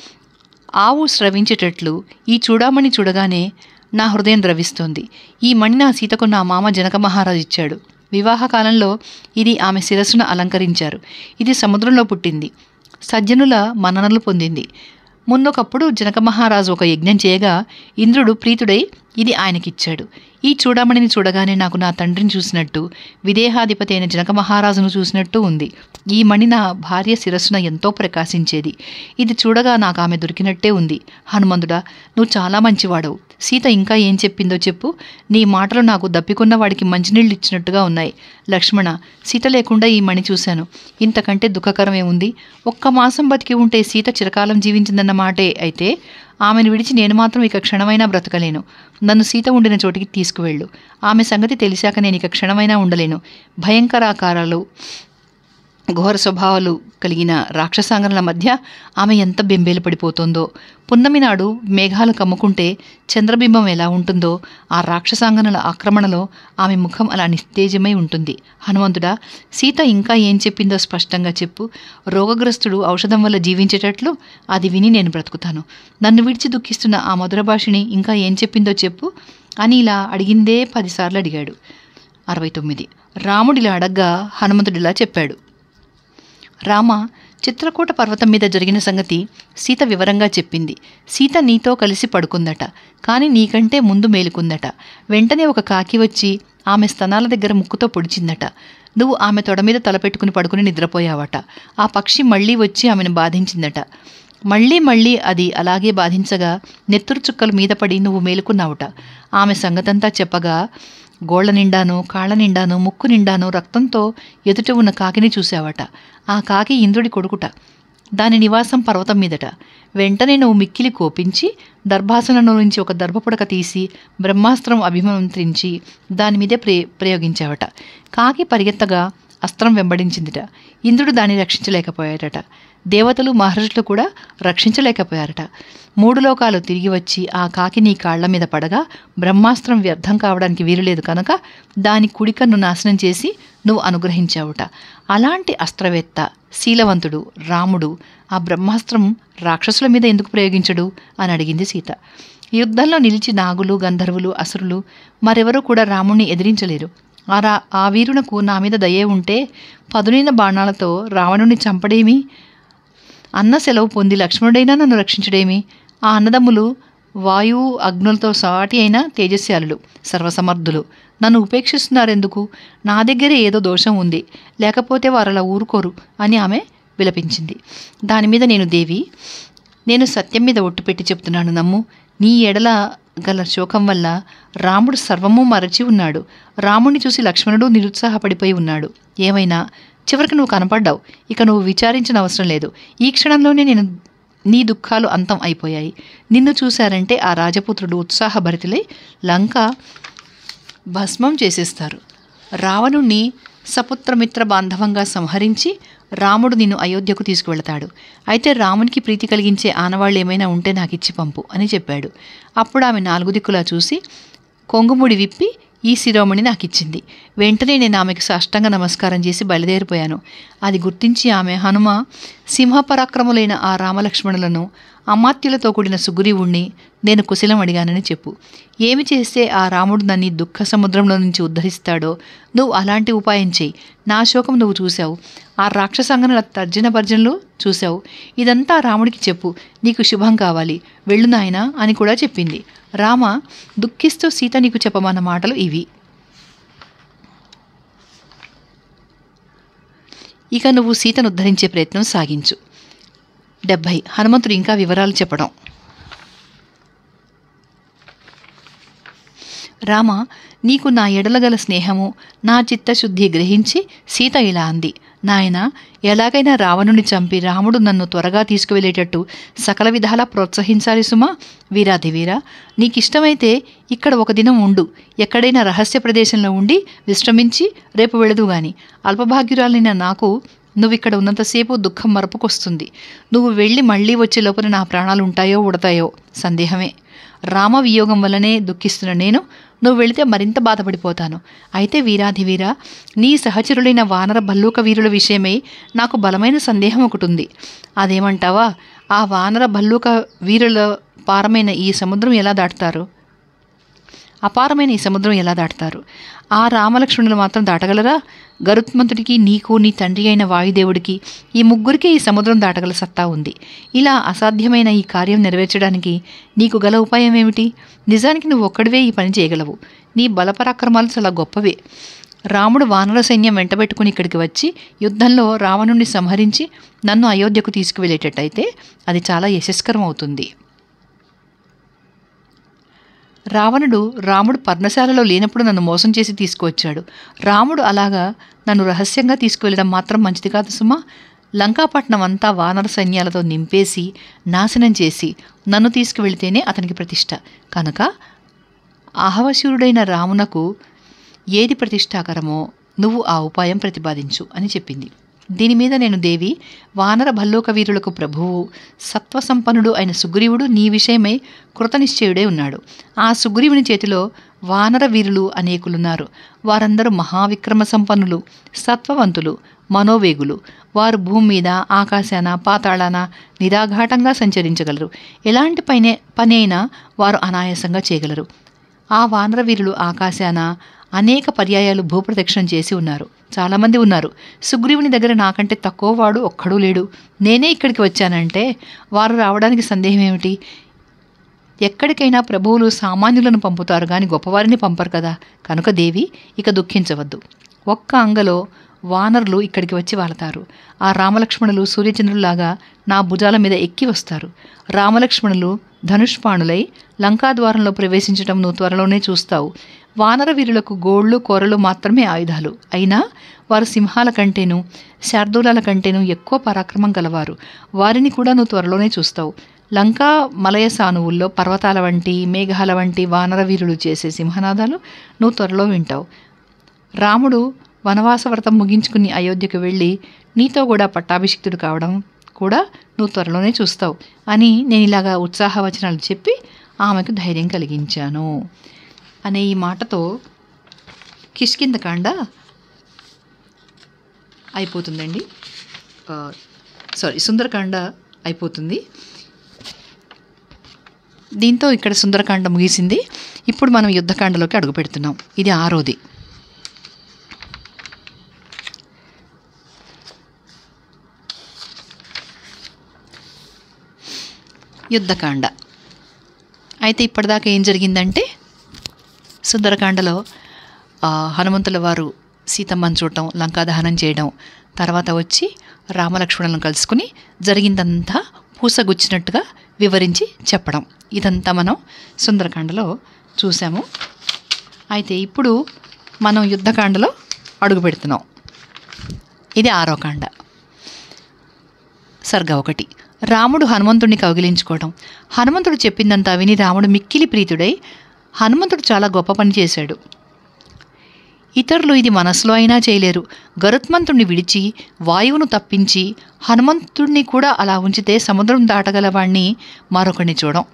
ఆవు స్రవించేటట్లు ఈ చూడామణి చూడగానే నా హృదయం ద్రవిస్తోంది ఈ మణి నా సీతకు నా మామ జనక మహారాజు ఇచ్చాడు వివాహ కాలంలో ఇది ఆమె శిరస్సును అలంకరించారు ఇది సముద్రంలో పుట్టింది సజ్జనుల మన్ననలు పొందింది మున్నొకప్పుడు జనక మహారాజు ఒక యజ్ఞం చేయగా ఇంద్రుడు ప్రీతుడై ఇది ఆయనకిచ్చాడు ఈ చూడమణిని చూడగానే నాకు నా తండ్రిని చూసినట్టు విదేహాధిపతి అయిన జనక మహారాజును చూసినట్టు ఉంది ఈ మణి నా భార్య శిరస్సున ఎంతో ప్రకాశించేది ఇది చూడగా నాకు ఆమె దొరికినట్టే ఉంది హనుమంతుడా నువ్వు చాలా మంచివాడవు సీత ఇంకా ఏం చెప్పిందో చెప్పు నీ మాటలు నాకు దప్పికున్న వాడికి మంచినీళ్ళు ఇచ్చినట్టుగా ఉన్నాయి లక్ష్మణ సీత లేకుండా ఈ మణి చూశాను ఇంతకంటే దుఃఖకరం ఏముంది ఒక్క మాసం బతికి ఉంటే సీత చిరకాలం జీవించిందన్న మాటే అయితే ఆమెను విడిచి నేను మాత్రం ఇక క్షణమైనా బ్రతకలేను నన్ను సీత ఉండిన చోటికి తీసుకువెళ్ళు ఆమె సంగతి తెలిసాక నేను ఇక క్షణమైనా ఉండలేను భయంకరాకారాలు ఘోర స్వభావాలు కలిగిన రాక్షసాంగనల మధ్య ఆమె ఎంత బెంబేలు పడిపోతుందో పున్నమి నాడు మేఘాలు కమ్ముకుంటే చంద్రబింబం ఎలా ఉంటుందో ఆ రాక్షసాంగనల ఆక్రమణలో ఆమె ముఖం అలా నిస్తేజమై ఉంటుంది హనుమంతుడా సీత ఇంకా ఏం చెప్పిందో స్పష్టంగా చెప్పు రోగగ్రస్తుడు ఔషధం వల్ల జీవించేటట్లు అది విని నేను బ్రతుకుతాను నన్ను విడిచి దుఃఖిస్తున్న ఆ మధుర భాషిని ఇంకా ఏం చెప్పిందో చెప్పు అని ఇలా అడిగిందే పదిసార్లు అడిగాడు అరవై తొమ్మిది రాముడిలా అడగ్గా హనుమంతుడిలా చెప్పాడు రామ చిత్రకూట పర్వతం మీద జరిగిన సంగతి సీత వివరంగా చెప్పింది సీత నీతో కలిసి పడుకుందట కానీ నీకంటే ముందు మేలుకుందట వెంటనే ఒక కాకి వచ్చి ఆమె స్తనాల దగ్గర ముక్కుతో పొడిచిందట నువ్వు ఆమె తొడ మీద తలపెట్టుకుని పడుకుని నిద్రపోయావట ఆ పక్షి మళ్ళీ వచ్చి ఆమెను బాధించిందట మళ్ళీ మళ్ళీ అది అలాగే బాధించగా నెత్తురు చుక్కలు మీద పడి నువ్వు మేలుకున్నావుట ఆమె సంగతంతా చెప్పగా గోళ్ల నిండాను కాళ్ళ నిండాను ముక్కు నిండాను రక్తంతో ఎదుట ఉన్న కాకిని చూశావట ఆ కాకి ఇంద్రుడి కొడుకుట దాని నివాసం పర్వతం మీదట వెంటనే నువ్వు మిక్కిలి కోపించి దర్భాసనంలో నుంచి ఒక దర్భపుడక తీసి బ్రహ్మాస్త్రం అభిమంత్రించి దాని మీదే ప్రే ప్రయోగించావట కాకి పరిగెత్తగా అస్త్రం వెంబడించిందిట ఇంద్రుడు దాన్ని రక్షించలేకపోయాడట దేవతలు మహర్షులు కూడా రక్షించలేకపోయారట మూడు లోకాలు తిరిగి వచ్చి ఆ కాకి నీ కాళ్ల మీద పడగా బ్రహ్మాస్త్రం వ్యర్థం కావడానికి వీలులేదు కనుక దాని కుడికన్ను నాశనం చేసి నువ్వు అనుగ్రహించావుట అలాంటి అస్త్రవేత్త శీలవంతుడు రాముడు ఆ బ్రహ్మాస్త్రం రాక్షసుల మీద ఎందుకు ప్రయోగించడు అని అడిగింది సీత యుద్ధంలో నిలిచి నాగులు గంధర్వులు అసురులు మరెవరూ కూడా రాముణ్ణి ఎదిరించలేరు ఆ రా ఆ వీరునకు నా మీద దయే ఉంటే పదునైన బాణాలతో రావణుని చంపడేమి అన్న సెలవు పొంది లక్ష్మణుడైనా నన్ను రక్షించడేమి ఆ అన్నదమ్ములు వాయువు అగ్నులతో సాటి అయిన తేజస్యాలులు సర్వసమర్థులు నన్ను ఉపేక్షిస్తున్నారెందుకు నా దగ్గరే ఏదో దోషం ఉంది లేకపోతే వారు అలా ఊరుకోరు అని ఆమె విలపించింది దాని మీద నేను దేవి నేను సత్యం మీద ఒట్టు పెట్టి చెప్తున్నాను నమ్ము నీ ఎడల గల శోకం వల్ల రాముడు సర్వము మరచి ఉన్నాడు రాముడిని చూసి లక్ష్మణుడు నిరుత్సాహపడిపోయి ఉన్నాడు ఏమైనా చివరికి నువ్వు కనపడ్డావు ఇక నువ్వు విచారించిన అవసరం లేదు ఈ క్షణంలోనే నేను నీ దుఃఖాలు అంతం అయిపోయాయి నిన్ను చూశారంటే ఆ రాజపుత్రుడు ఉత్సాహభరితులై లంక భస్మం చేసేస్తారు రావణుణ్ణి సపుత్రమిత్ర బాంధవంగా సంహరించి రాముడు నిన్ను అయోధ్యకు తీసుకువెళతాడు అయితే రామునికి ప్రీతి కలిగించే ఆనవాళ్ళు ఏమైనా ఉంటే నాకు ఇచ్చి పంపు అని చెప్పాడు అప్పుడు ఆమె నాలుగు దిక్కులా చూసి కొంగుముడి విప్పి ఈ శిరోమణి నాకు ఇచ్చింది వెంటనే నేను ఆమెకు సాష్టంగా నమస్కారం చేసి బయలుదేరిపోయాను అది గుర్తించి ఆమె హనుమ సింహపరాక్రములైన ఆ రామలక్ష్మణులను అమాత్యులతో కూడిన సుగ్రీవుణ్ణి నేను కుశలం అడిగానని చెప్పు ఏమి చేస్తే ఆ రాముడు నన్ను ఈ దుఃఖ సముద్రంలో నుంచి ఉద్ధరిస్తాడో నువ్వు అలాంటి ఉపాయం చేయి నా శోకం నువ్వు చూశావు ఆ రాక్షసాంగనల తర్జన భర్జనలు చూశావు ఇదంతా రాముడికి చెప్పు నీకు శుభం కావాలి వెళ్ళు నాయనా అని కూడా చెప్పింది రామ దుఃఖిస్తూ సీత నీకు చెప్పమన్న మాటలు ఇవి ఇక నువ్వు సీతను ఉద్ధరించే ప్రయత్నం సాగించు డెబ్భై హనుమంతుడు ఇంకా వివరాలు చెప్పడం రామ నీకు నా ఎడలగల స్నేహము నా చిత్తశుద్ధి గ్రహించి సీత ఇలా అంది నాయన ఎలాగైనా రావణుని చంపి రాముడు నన్ను త్వరగా తీసుకువెళ్ళేటట్టు సకల విధాలా ప్రోత్సహించాలి సుమా వీరాది వీరా నీకిష్టమైతే ఇక్కడ ఒక దినం ఉండు ఎక్కడైనా రహస్య ప్రదేశంలో ఉండి విశ్రమించి రేపు వెళదు గాని అల్పభాగ్యురాలైన నాకు నువ్వు ఇక్కడ ఉన్నంతసేపు దుఃఖం మరపుకొస్తుంది నువ్వు వెళ్ళి మళ్ళీ వచ్చే లోపల నా ప్రాణాలు ఉంటాయో ఉడతాయో సందేహమే రామ వియోగం వల్లనే దుఃఖిస్తున్న నేను నువ్వు వెళితే మరింత బాధపడిపోతాను అయితే వీరాధి వీరా నీ సహచరులైన వానర భల్లూక వీరుల విషయమై నాకు బలమైన సందేహం ఒకటి ఉంది అదేమంటావా ఆ వానర భల్లూక వీరుల పారమైన ఈ సముద్రం ఎలా దాటుతారు అపారమైన ఈ సముద్రం ఎలా దాటుతారు ఆ రామలక్ష్మణులు మాత్రం దాటగలరా గరుత్మంతుడికి నీకు నీ తండ్రి అయిన వాయుదేవుడికి ఈ ముగ్గురికి ఈ సముద్రం దాటగల సత్తా ఉంది ఇలా అసాధ్యమైన ఈ కార్యం నెరవేర్చడానికి నీకు గల ఉపాయం ఏమిటి నిజానికి నువ్వు ఒక్కడివే ఈ పని చేయగలవు నీ బలపరాక్రమాలు చాలా గొప్పవే రాముడు వానర సైన్యం వెంటబెట్టుకుని ఇక్కడికి వచ్చి యుద్ధంలో రావణుణ్ణి సంహరించి నన్ను అయోధ్యకు తీసుకువెళ్ళేటట్టయితే అది చాలా యశస్కరం అవుతుంది రావణుడు రాముడు పర్ణశాలలో లేనప్పుడు నన్ను మోసం చేసి తీసుకువచ్చాడు రాముడు అలాగా నన్ను రహస్యంగా తీసుకువెళ్ళడం మాత్రం మంచిది కాదు సుమా లంకాపట్నం అంతా వానర సైన్యాలతో నింపేసి నాశనం చేసి నన్ను తీసుకువెళితేనే అతనికి ప్రతిష్ట కనుక అహవశూరుడైన రామునకు ఏది ప్రతిష్టాకరమో నువ్వు ఆ ఉపాయం ప్రతిపాదించు అని చెప్పింది దీని మీద నేను దేవి వానర భల్లోక వీరులకు ప్రభువు సత్వసంపన్నుడు అయిన సుగ్రీవుడు నీ విషయమై కృతనిశ్చయుడే ఉన్నాడు ఆ సుగ్రీవుని చేతిలో వానర వీరులు అనేకులున్నారు వారందరూ మహావిక్రమ సంపన్నులు సత్వవంతులు మనోవేగులు వారు భూమి మీద ఆకాశాన పాతాళాన నిరాఘాటంగా సంచరించగలరు ఎలాంటి పైనే పని అయినా వారు అనాయాసంగా చేయగలరు ఆ వానర వీరులు ఆకాశాన అనేక పర్యాయాలు భూప్రదక్షిణం చేసి ఉన్నారు చాలామంది ఉన్నారు సుగ్రీవుని దగ్గర నాకంటే తక్కువ వాడు ఒక్కడూ లేడు నేనే ఇక్కడికి వచ్చానంటే వారు రావడానికి సందేహం ఏమిటి ఎక్కడికైనా ప్రభువులు సామాన్యులను పంపుతారు కానీ గొప్పవారిని పంపరు కదా కనుక దేవి ఇక దుఃఖించవద్దు ఒక్క అంగలో వానరులు ఇక్కడికి వచ్చి వాలతారు ఆ రామలక్ష్మణులు సూర్యచంద్రులాగా నా భుజాల మీద ఎక్కి వస్తారు రామలక్ష్మణులు ధనుష్పాణులై లంకాద్వారంలో ప్రవేశించడం నువ్వు త్వరలోనే చూస్తావు వానర వీరులకు గోళ్ళు కూరలు మాత్రమే ఆయుధాలు అయినా వారు సింహాల కంటేను శార్దూలాల కంటేను ఎక్కువ పరాక్రమం గలవారు వారిని కూడా నువ్వు త్వరలోనే చూస్తావు లంకా మలయ సానువుల్లో పర్వతాల వంటి మేఘాల వంటి వానర వీరులు చేసే సింహనాదాలు నువ్వు త్వరలో వింటావు రాముడు వనవాస వ్రతం ముగించుకుని అయోధ్యకు వెళ్ళి నీతో కూడా పట్టాభిషిక్తుడు కావడం కూడా నువ్వు త్వరలోనే చూస్తావు అని నేను ఇలాగా ఉత్సాహవచనాలు చెప్పి ఆమెకు ధైర్యం కలిగించాను అనే ఈ మాటతో కిష్కిందకాండ అయిపోతుందండి ఆ, సారీ సుందరకాండ అయిపోతుంది దీంతో ఇక్కడ సుందరకాండ ముగిసింది ఇప్పుడు మనం యుద్ధకాండలోకి అడుగు పెడుతున్నాం ఇది ఆరోది యుద్ధకాండ అయితే ఇప్పటిదాకా ఏం జరిగిందంటే సుందరకాండలో ఆ, హనుమంతుల వారు సీతమ్మని చూడటం లంకా దహనం చేయడం తర్వాత వచ్చి రామలక్ష్మణులను కలుసుకుని జరిగిందంతా పూసగుచ్చినట్టుగా వివరించి చెప్పడం ఇదంతా మనం సుందరకాండలో చూసాము అయితే ఇప్పుడు మనం యుద్ధకాండలో అడుగు పెడుతున్నాం ఇది ఆరో కాండ సర్గ ఒకటి రాముడు హనుమంతుడిని కౌగిలించుకోవడం హనుమంతుడు చెప్పిందంతా విని రాముడు మిక్కిలి ప్రీతుడై హనుమంతుడు చాలా గొప్ప పని చేశాడు ఇతరులు ఇది మనసులో అయినా చేయలేరు గరుత్మంతుణ్ణి విడిచి వాయువును తప్పించి హనుమంతుడిని కూడా అలా ఉంచితే సముద్రం దాటగలవాణ్ణి మరొకడిని చూడం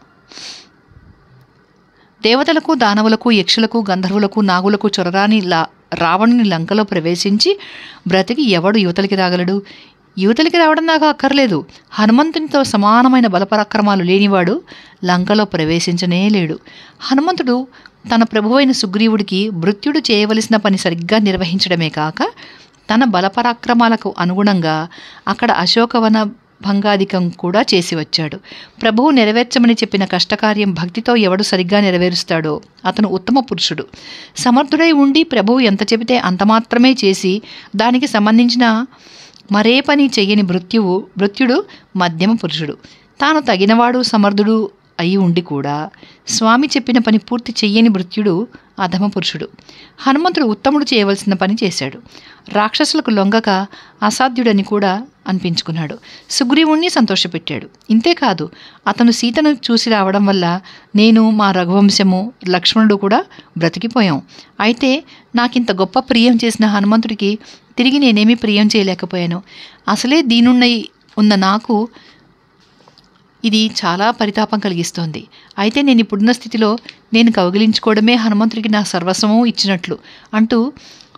దేవతలకు దానవులకు యక్షులకు గంధర్వులకు నాగులకు చొరరాని లా రావణుని లంకలో ప్రవేశించి బ్రతికి ఎవడు యువతలికి రాగలడు యువతలికి రావడం నాకు అక్కర్లేదు హనుమంతునితో సమానమైన బలపరాక్రమాలు లేనివాడు లంకలో ప్రవేశించనే లేడు హనుమంతుడు తన ప్రభువైన సుగ్రీవుడికి భృత్యుడు చేయవలసిన పని సరిగ్గా నిర్వహించడమే కాక తన బలపరాక్రమాలకు అనుగుణంగా అక్కడ అశోకవన భంగాధికం కూడా చేసి వచ్చాడు ప్రభువు నెరవేర్చమని చెప్పిన కష్టకార్యం భక్తితో ఎవడు సరిగ్గా నెరవేరుస్తాడో అతను ఉత్తమ పురుషుడు సమర్థుడై ఉండి ప్రభువు ఎంత చెబితే అంత మాత్రమే చేసి దానికి సంబంధించిన మరే పని చెయ్యని మృత్యువు మృత్యుడు మధ్యమ పురుషుడు తాను తగినవాడు సమర్థుడు అయి ఉండి కూడా స్వామి చెప్పిన పని పూర్తి చెయ్యని మృత్యుడు అధమ పురుషుడు హనుమంతుడు ఉత్తముడు చేయవలసిన పని చేశాడు రాక్షసులకు లొంగక అసాధ్యుడని కూడా అనిపించుకున్నాడు సుగ్రీవుణ్ణి సంతోషపెట్టాడు ఇంతేకాదు అతను సీతను చూసి రావడం వల్ల నేను మా రఘువంశము లక్ష్మణుడు కూడా బ్రతికిపోయాం అయితే నాకింత గొప్ప ప్రియం చేసిన హనుమంతుడికి తిరిగి నేనేమీ ప్రియం చేయలేకపోయాను అసలే దీనున్నై ఉన్న నాకు ఇది చాలా పరితాపం కలిగిస్తోంది అయితే నేను ఇప్పుడున్న స్థితిలో నేను కౌగిలించుకోవడమే హనుమంతుడికి నా సర్వస్వము ఇచ్చినట్లు అంటూ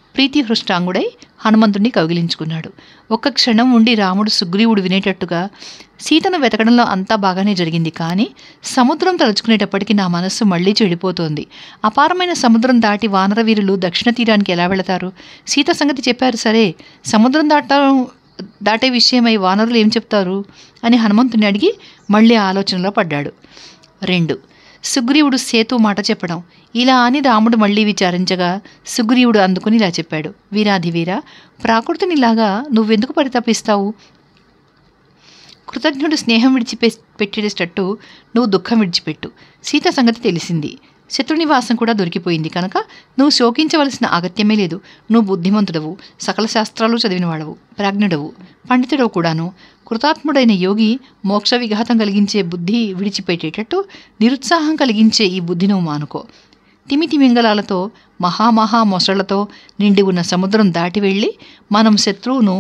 ప్రీతిహృష్టాంగుడై హనుమంతుడిని కౌగిలించుకున్నాడు ఒక్క క్షణం ఉండి రాముడు సుగ్రీవుడు వినేటట్టుగా సీతను వెతకడంలో అంతా బాగానే జరిగింది కానీ సముద్రం తలుచుకునేటప్పటికి నా మనస్సు మళ్ళీ చెడిపోతోంది అపారమైన సముద్రం దాటి వానరవీరులు దక్షిణ తీరానికి ఎలా వెళతారు సీత సంగతి చెప్పారు సరే సముద్రం దాటం దాటే విషయమై వానరులు ఏం చెప్తారు అని హనుమంతుని అడిగి మళ్ళీ ఆలోచనలో పడ్డాడు రెండు సుగ్రీవుడు సేతు మాట చెప్పడం ఇలా అని రాముడు మళ్ళీ విచారించగా సుగ్రీవుడు అందుకుని ఇలా చెప్పాడు వీరాధివీరా ప్రాకృతినిలాగా నువ్వెందుకు పరితపిస్తావు కృతజ్ఞుడు స్నేహం విడిచిపె పెట్టేటట్టు నువ్వు దుఃఖం విడిచిపెట్టు సీత సంగతి తెలిసింది శత్రునివాసం కూడా దొరికిపోయింది కనుక నువ్వు శోకించవలసిన అగత్యమే లేదు నువ్వు బుద్ధిమంతుడవు సకల శాస్త్రాలు చదివినవాడవు ప్రాజ్ఞుడవు పండితుడవు కూడాను కృతాత్ముడైన యోగి మోక్ష విఘాతం కలిగించే బుద్ధి విడిచిపెట్టేటట్టు నిరుత్సాహం కలిగించే ఈ బుద్ధి నువ్వు మానుకో తిమితిమింగళాలతో మహామహా మొసళ్లతో నిండి ఉన్న సముద్రం దాటి వెళ్ళి మనం శత్రువును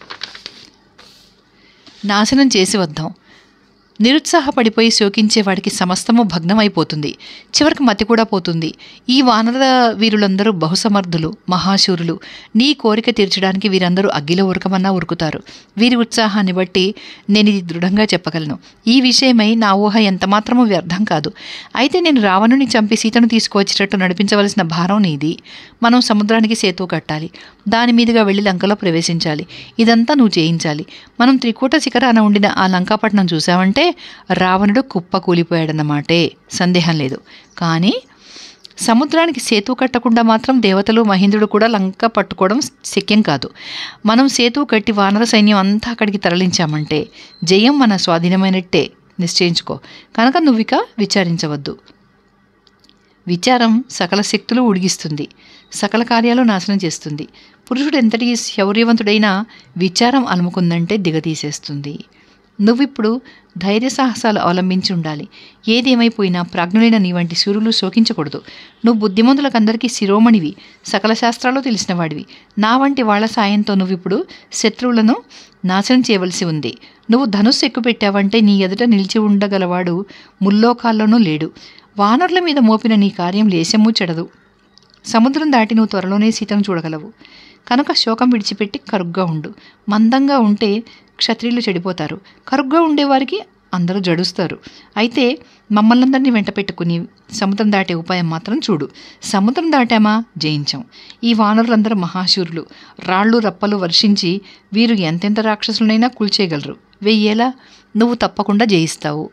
నాశనం చేసి వద్దాం నిరుత్సాహపడిపోయి శోకించే వాడికి సమస్తము భగ్నమైపోతుంది చివరికి మతి కూడా పోతుంది ఈ వానర వీరులందరూ బహుసమర్థులు మహాశూరులు నీ కోరిక తీర్చడానికి వీరందరూ అగ్గిలో ఉరకమన్నా ఉరుకుతారు వీరి ఉత్సాహాన్ని బట్టి నేను ఇది దృఢంగా చెప్పగలను ఈ విషయమై నా ఊహ ఎంతమాత్రమూ వ్యర్థం కాదు అయితే నేను రావణుని చంపి సీతను తీసుకువచ్చేటట్టు నడిపించవలసిన భారం నీది మనం సముద్రానికి సేతు కట్టాలి దాని మీదుగా వెళ్ళి లంకలో ప్రవేశించాలి ఇదంతా నువ్వు చేయించాలి మనం త్రికూట శిఖరాన ఉండిన ఆ లంకాపట్నం చూసావంటే రావణుడు కుప్ప కూలిపోయాడన్నమాటే సందేహం లేదు కానీ సముద్రానికి సేతు కట్టకుండా మాత్రం దేవతలు మహేంద్రుడు కూడా లంక పట్టుకోవడం శక్యం కాదు మనం సేతు కట్టి వానర సైన్యం అంతా అక్కడికి తరలించామంటే జయం మన స్వాధీనమైనట్టే నిశ్చయించుకో కనుక నువ్విక విచారించవద్దు విచారం సకల శక్తులు ఉడిగిస్తుంది సకల కార్యాలు నాశనం చేస్తుంది పురుషుడు ఎంతటి శౌర్యవంతుడైనా విచారం అలుముకుందంటే దిగతీసేస్తుంది నువ్విప్పుడు ధైర్య సాహసాలు అవలంబించి ఉండాలి ఏదేమైపోయినా ప్రాజ్ఞులైన నీ వంటి సూర్యులు శోకించకూడదు నువ్వు బుద్ధిమంతులకందరికీ శిరోమణివి సకల శాస్త్రాలు తెలిసిన వాడివి నా వంటి వాళ్ళ సాయంతో నువ్విప్పుడు శత్రువులను నాశనం చేయవలసి ఉంది నువ్వు ధనుస్సు ఎక్కుపెట్టావంటే నీ ఎదుట నిలిచి ఉండగలవాడు ముల్లోకాల్లోనూ లేడు వానరుల మీద మోపిన నీ కార్యం లేశము చెడదు సముద్రం దాటి నువ్వు త్వరలోనే సీతను చూడగలవు కనుక శోకం విడిచిపెట్టి కరుగ్గా ఉండు మందంగా ఉంటే క్షత్రియులు చెడిపోతారు కరుగ్గా ఉండేవారికి అందరూ జడుస్తారు అయితే మమ్మల్ని అందరినీ వెంట పెట్టుకుని సముద్రం దాటే ఉపాయం మాత్రం చూడు సముద్రం దాటామా జయించాం ఈ వానరులందరూ మహాశూరులు రాళ్ళు రప్పలు వర్షించి వీరు ఎంతెంత రాక్షసులనైనా కూల్చేయగలరు వెయ్యేలా నువ్వు తప్పకుండా జయిస్తావు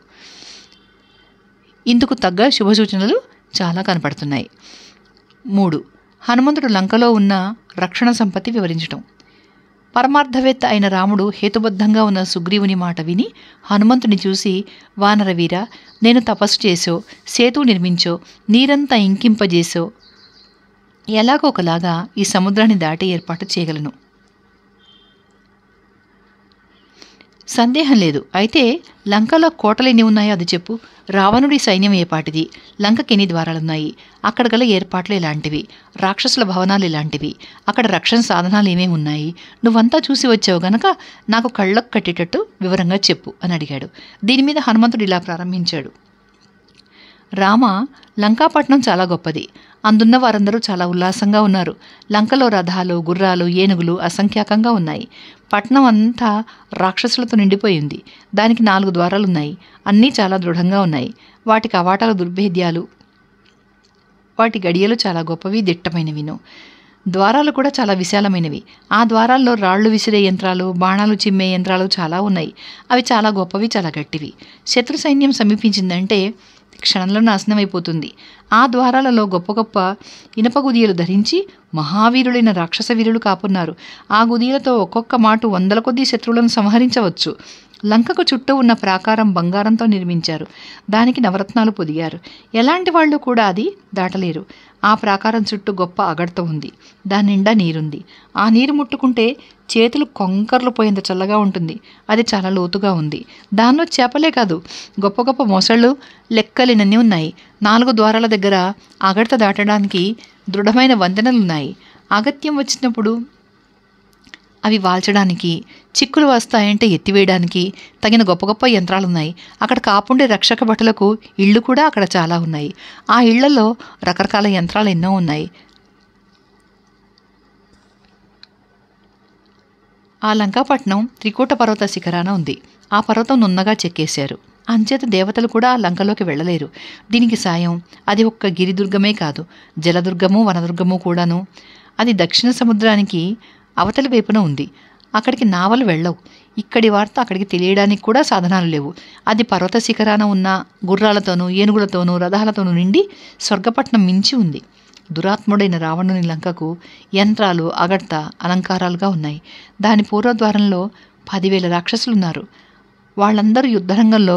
ఇందుకు తగ్గ శుభసూచనలు చాలా కనపడుతున్నాయి మూడు హనుమంతుడు లంకలో ఉన్న రక్షణ సంపత్తి వివరించటం పరమార్థవేత్త అయిన రాముడు హేతుబద్ధంగా ఉన్న సుగ్రీవుని మాట విని హనుమంతుని చూసి వానరవీర నేను తపస్సు చేసో సేతు నిర్మించో నీరంతా ఇంకింపజేసో ఎలాగో ఒకలాగా ఈ సముద్రాన్ని దాటి ఏర్పాటు చేయగలను సందేహం లేదు అయితే లంకలో కోటలు ఎన్ని ఉన్నాయో అది చెప్పు రావణుడి సైన్యం ఏపాటిది లంకకి ఎన్ని ద్వారాలున్నాయి అక్కడ గల ఏర్పాట్లు ఎలాంటివి రాక్షసుల భవనాలు ఎలాంటివి అక్కడ రక్షణ సాధనాలు ఏమేమి ఉన్నాయి నువ్వంతా చూసి వచ్చావు గనక నాకు కళ్ళకు కట్టేటట్టు వివరంగా చెప్పు అని అడిగాడు దీని మీద హనుమంతుడు ఇలా ప్రారంభించాడు రామ లంకాపట్నం చాలా గొప్పది అందున్న వారందరూ చాలా ఉల్లాసంగా ఉన్నారు లంకలో రథాలు గుర్రాలు ఏనుగులు అసంఖ్యాకంగా ఉన్నాయి పట్నం అంతా రాక్షసులతో నిండిపోయింది దానికి నాలుగు ద్వారాలున్నాయి అన్నీ చాలా దృఢంగా ఉన్నాయి వాటి కవాటాలు దుర్భేద్యాలు వాటి గడియలు చాలా గొప్పవి దిట్టమైనవిను ద్వారాలు కూడా చాలా విశాలమైనవి ఆ ద్వారాల్లో రాళ్ళు విసిరే యంత్రాలు బాణాలు చిమ్మే యంత్రాలు చాలా ఉన్నాయి అవి చాలా గొప్పవి చాలా గట్టివి శత్రు సైన్యం సమీపించిందంటే క్షణంలో నాశనం అయిపోతుంది ఆ ద్వారాలలో గొప్ప గొప్ప ఇనప గుదియలు ధరించి మహావీరులైన రాక్షస వీరులు కాపున్నారు ఆ గుదియలతో ఒక్కొక్క మాటు వందల కొద్దీ శత్రువులను సంహరించవచ్చు లంకకు చుట్టూ ఉన్న ప్రాకారం బంగారంతో నిర్మించారు దానికి నవరత్నాలు పొదిగారు ఎలాంటి వాళ్ళు కూడా అది దాటలేరు ఆ ప్రాకారం చుట్టూ గొప్ప అగడత ఉంది దాని నిండా నీరుంది ఆ నీరు ముట్టుకుంటే చేతులు కొంకర్లు పోయేంత చల్లగా ఉంటుంది అది చాలా లోతుగా ఉంది దానిలో చేపలే కాదు గొప్ప గొప్ప మొసళ్ళు లెక్కలేనన్ని ఉన్నాయి నాలుగు ద్వారాల దగ్గర అగడత దాటడానికి దృఢమైన వంతెనలు ఉన్నాయి అగత్యం వచ్చినప్పుడు అవి వాల్చడానికి చిక్కులు వస్తాయంటే ఎత్తివేయడానికి తగిన గొప్ప గొప్ప యంత్రాలున్నాయి అక్కడ కాపుండే రక్షక భటులకు ఇళ్ళు కూడా అక్కడ చాలా ఉన్నాయి ఆ ఇళ్లలో రకరకాల యంత్రాలు ఎన్నో ఉన్నాయి ఆ లంకాపట్నం త్రికూట పర్వత శిఖరాన ఉంది ఆ పర్వతం నున్నగా చెక్కేశారు అంచేత దేవతలు కూడా ఆ లంకలోకి వెళ్ళలేరు దీనికి సాయం అది ఒక్క గిరిదుర్గమే కాదు జలదుర్గము వనదుర్గము కూడాను అది దక్షిణ సముద్రానికి అవతలి వైపున ఉంది అక్కడికి నావలు వెళ్ళవు ఇక్కడి వార్త అక్కడికి తెలియడానికి కూడా సాధనాలు లేవు అది పర్వత శిఖరాన ఉన్న గుర్రాలతోనూ ఏనుగులతోనూ రథాలతోనూ నిండి స్వర్గపట్నం మించి ఉంది దురాత్ముడైన రావణుని లంకకు యంత్రాలు అగడ్త అలంకారాలుగా ఉన్నాయి దాని పూర్వద్వారంలో పదివేల రాక్షసులున్నారు వాళ్ళందరూ యుద్ధరంగంలో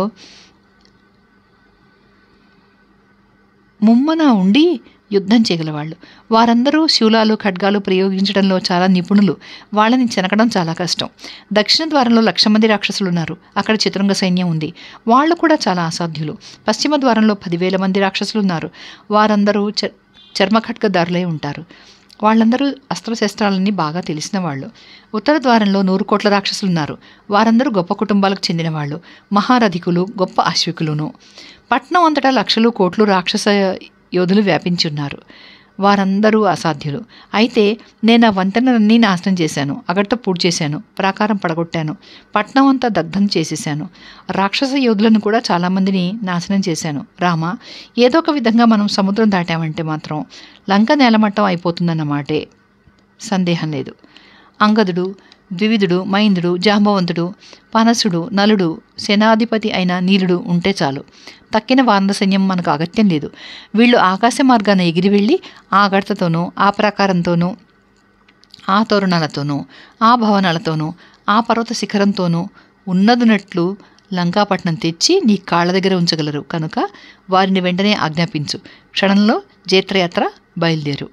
ముమ్మన ఉండి యుద్ధం చేయగలవాళ్ళు వారందరూ శూలాలు ఖడ్గాలు ప్రయోగించడంలో చాలా నిపుణులు వాళ్ళని చెనకడం చాలా కష్టం దక్షిణ ద్వారంలో లక్ష మంది రాక్షసులు ఉన్నారు అక్కడ చతురంగ సైన్యం ఉంది వాళ్ళు కూడా చాలా అసాధ్యులు పశ్చిమ ద్వారంలో పదివేల మంది రాక్షసులు ఉన్నారు వారందరూ చ చర్మ ఖడ్గదారులై ఉంటారు వాళ్ళందరూ అస్త్రశస్త్రాలన్నీ బాగా తెలిసిన వాళ్ళు ఉత్తర ద్వారంలో నూరు కోట్ల రాక్షసులు ఉన్నారు వారందరూ గొప్ప కుటుంబాలకు చెందిన వాళ్ళు మహారథికులు గొప్ప అశ్వికులును పట్నం అంతటా లక్షలు కోట్లు రాక్షస యోధులు వ్యాపించి ఉన్నారు వారందరూ అసాధ్యులు అయితే నేను ఆ వంతెనలన్నీ నాశనం చేశాను అగడ్త పూడ్ చేశాను ప్రాకారం పడగొట్టాను పట్నం అంతా దగ్ధం చేసేశాను రాక్షస యోధులను కూడా చాలామందిని నాశనం చేశాను రామ ఏదో ఒక విధంగా మనం సముద్రం దాటామంటే మాత్రం లంక నేలమట్టం అయిపోతుందన్నమాటే సందేహం లేదు అంగదుడు ద్వివిధుడు మైందుడు జాంబవంతుడు పనసుడు నలుడు సేనాధిపతి అయిన నీలుడు ఉంటే చాలు తక్కిన వానర సైన్యం మనకు అగత్యం లేదు వీళ్ళు ఆకాశ మార్గాన ఎగిరి వెళ్ళి ఆ గడతతోనూ ఆ ప్రాకారంతోనూ ఆ తోరణాలతోనూ ఆ భవనాలతోనూ ఆ పర్వత శిఖరంతోనూ ఉన్నదునట్లు లంకాపట్నం తెచ్చి నీ కాళ్ళ దగ్గర ఉంచగలరు కనుక వారిని వెంటనే ఆజ్ఞాపించు క్షణంలో జైత్రయాత్ర బయలుదేరు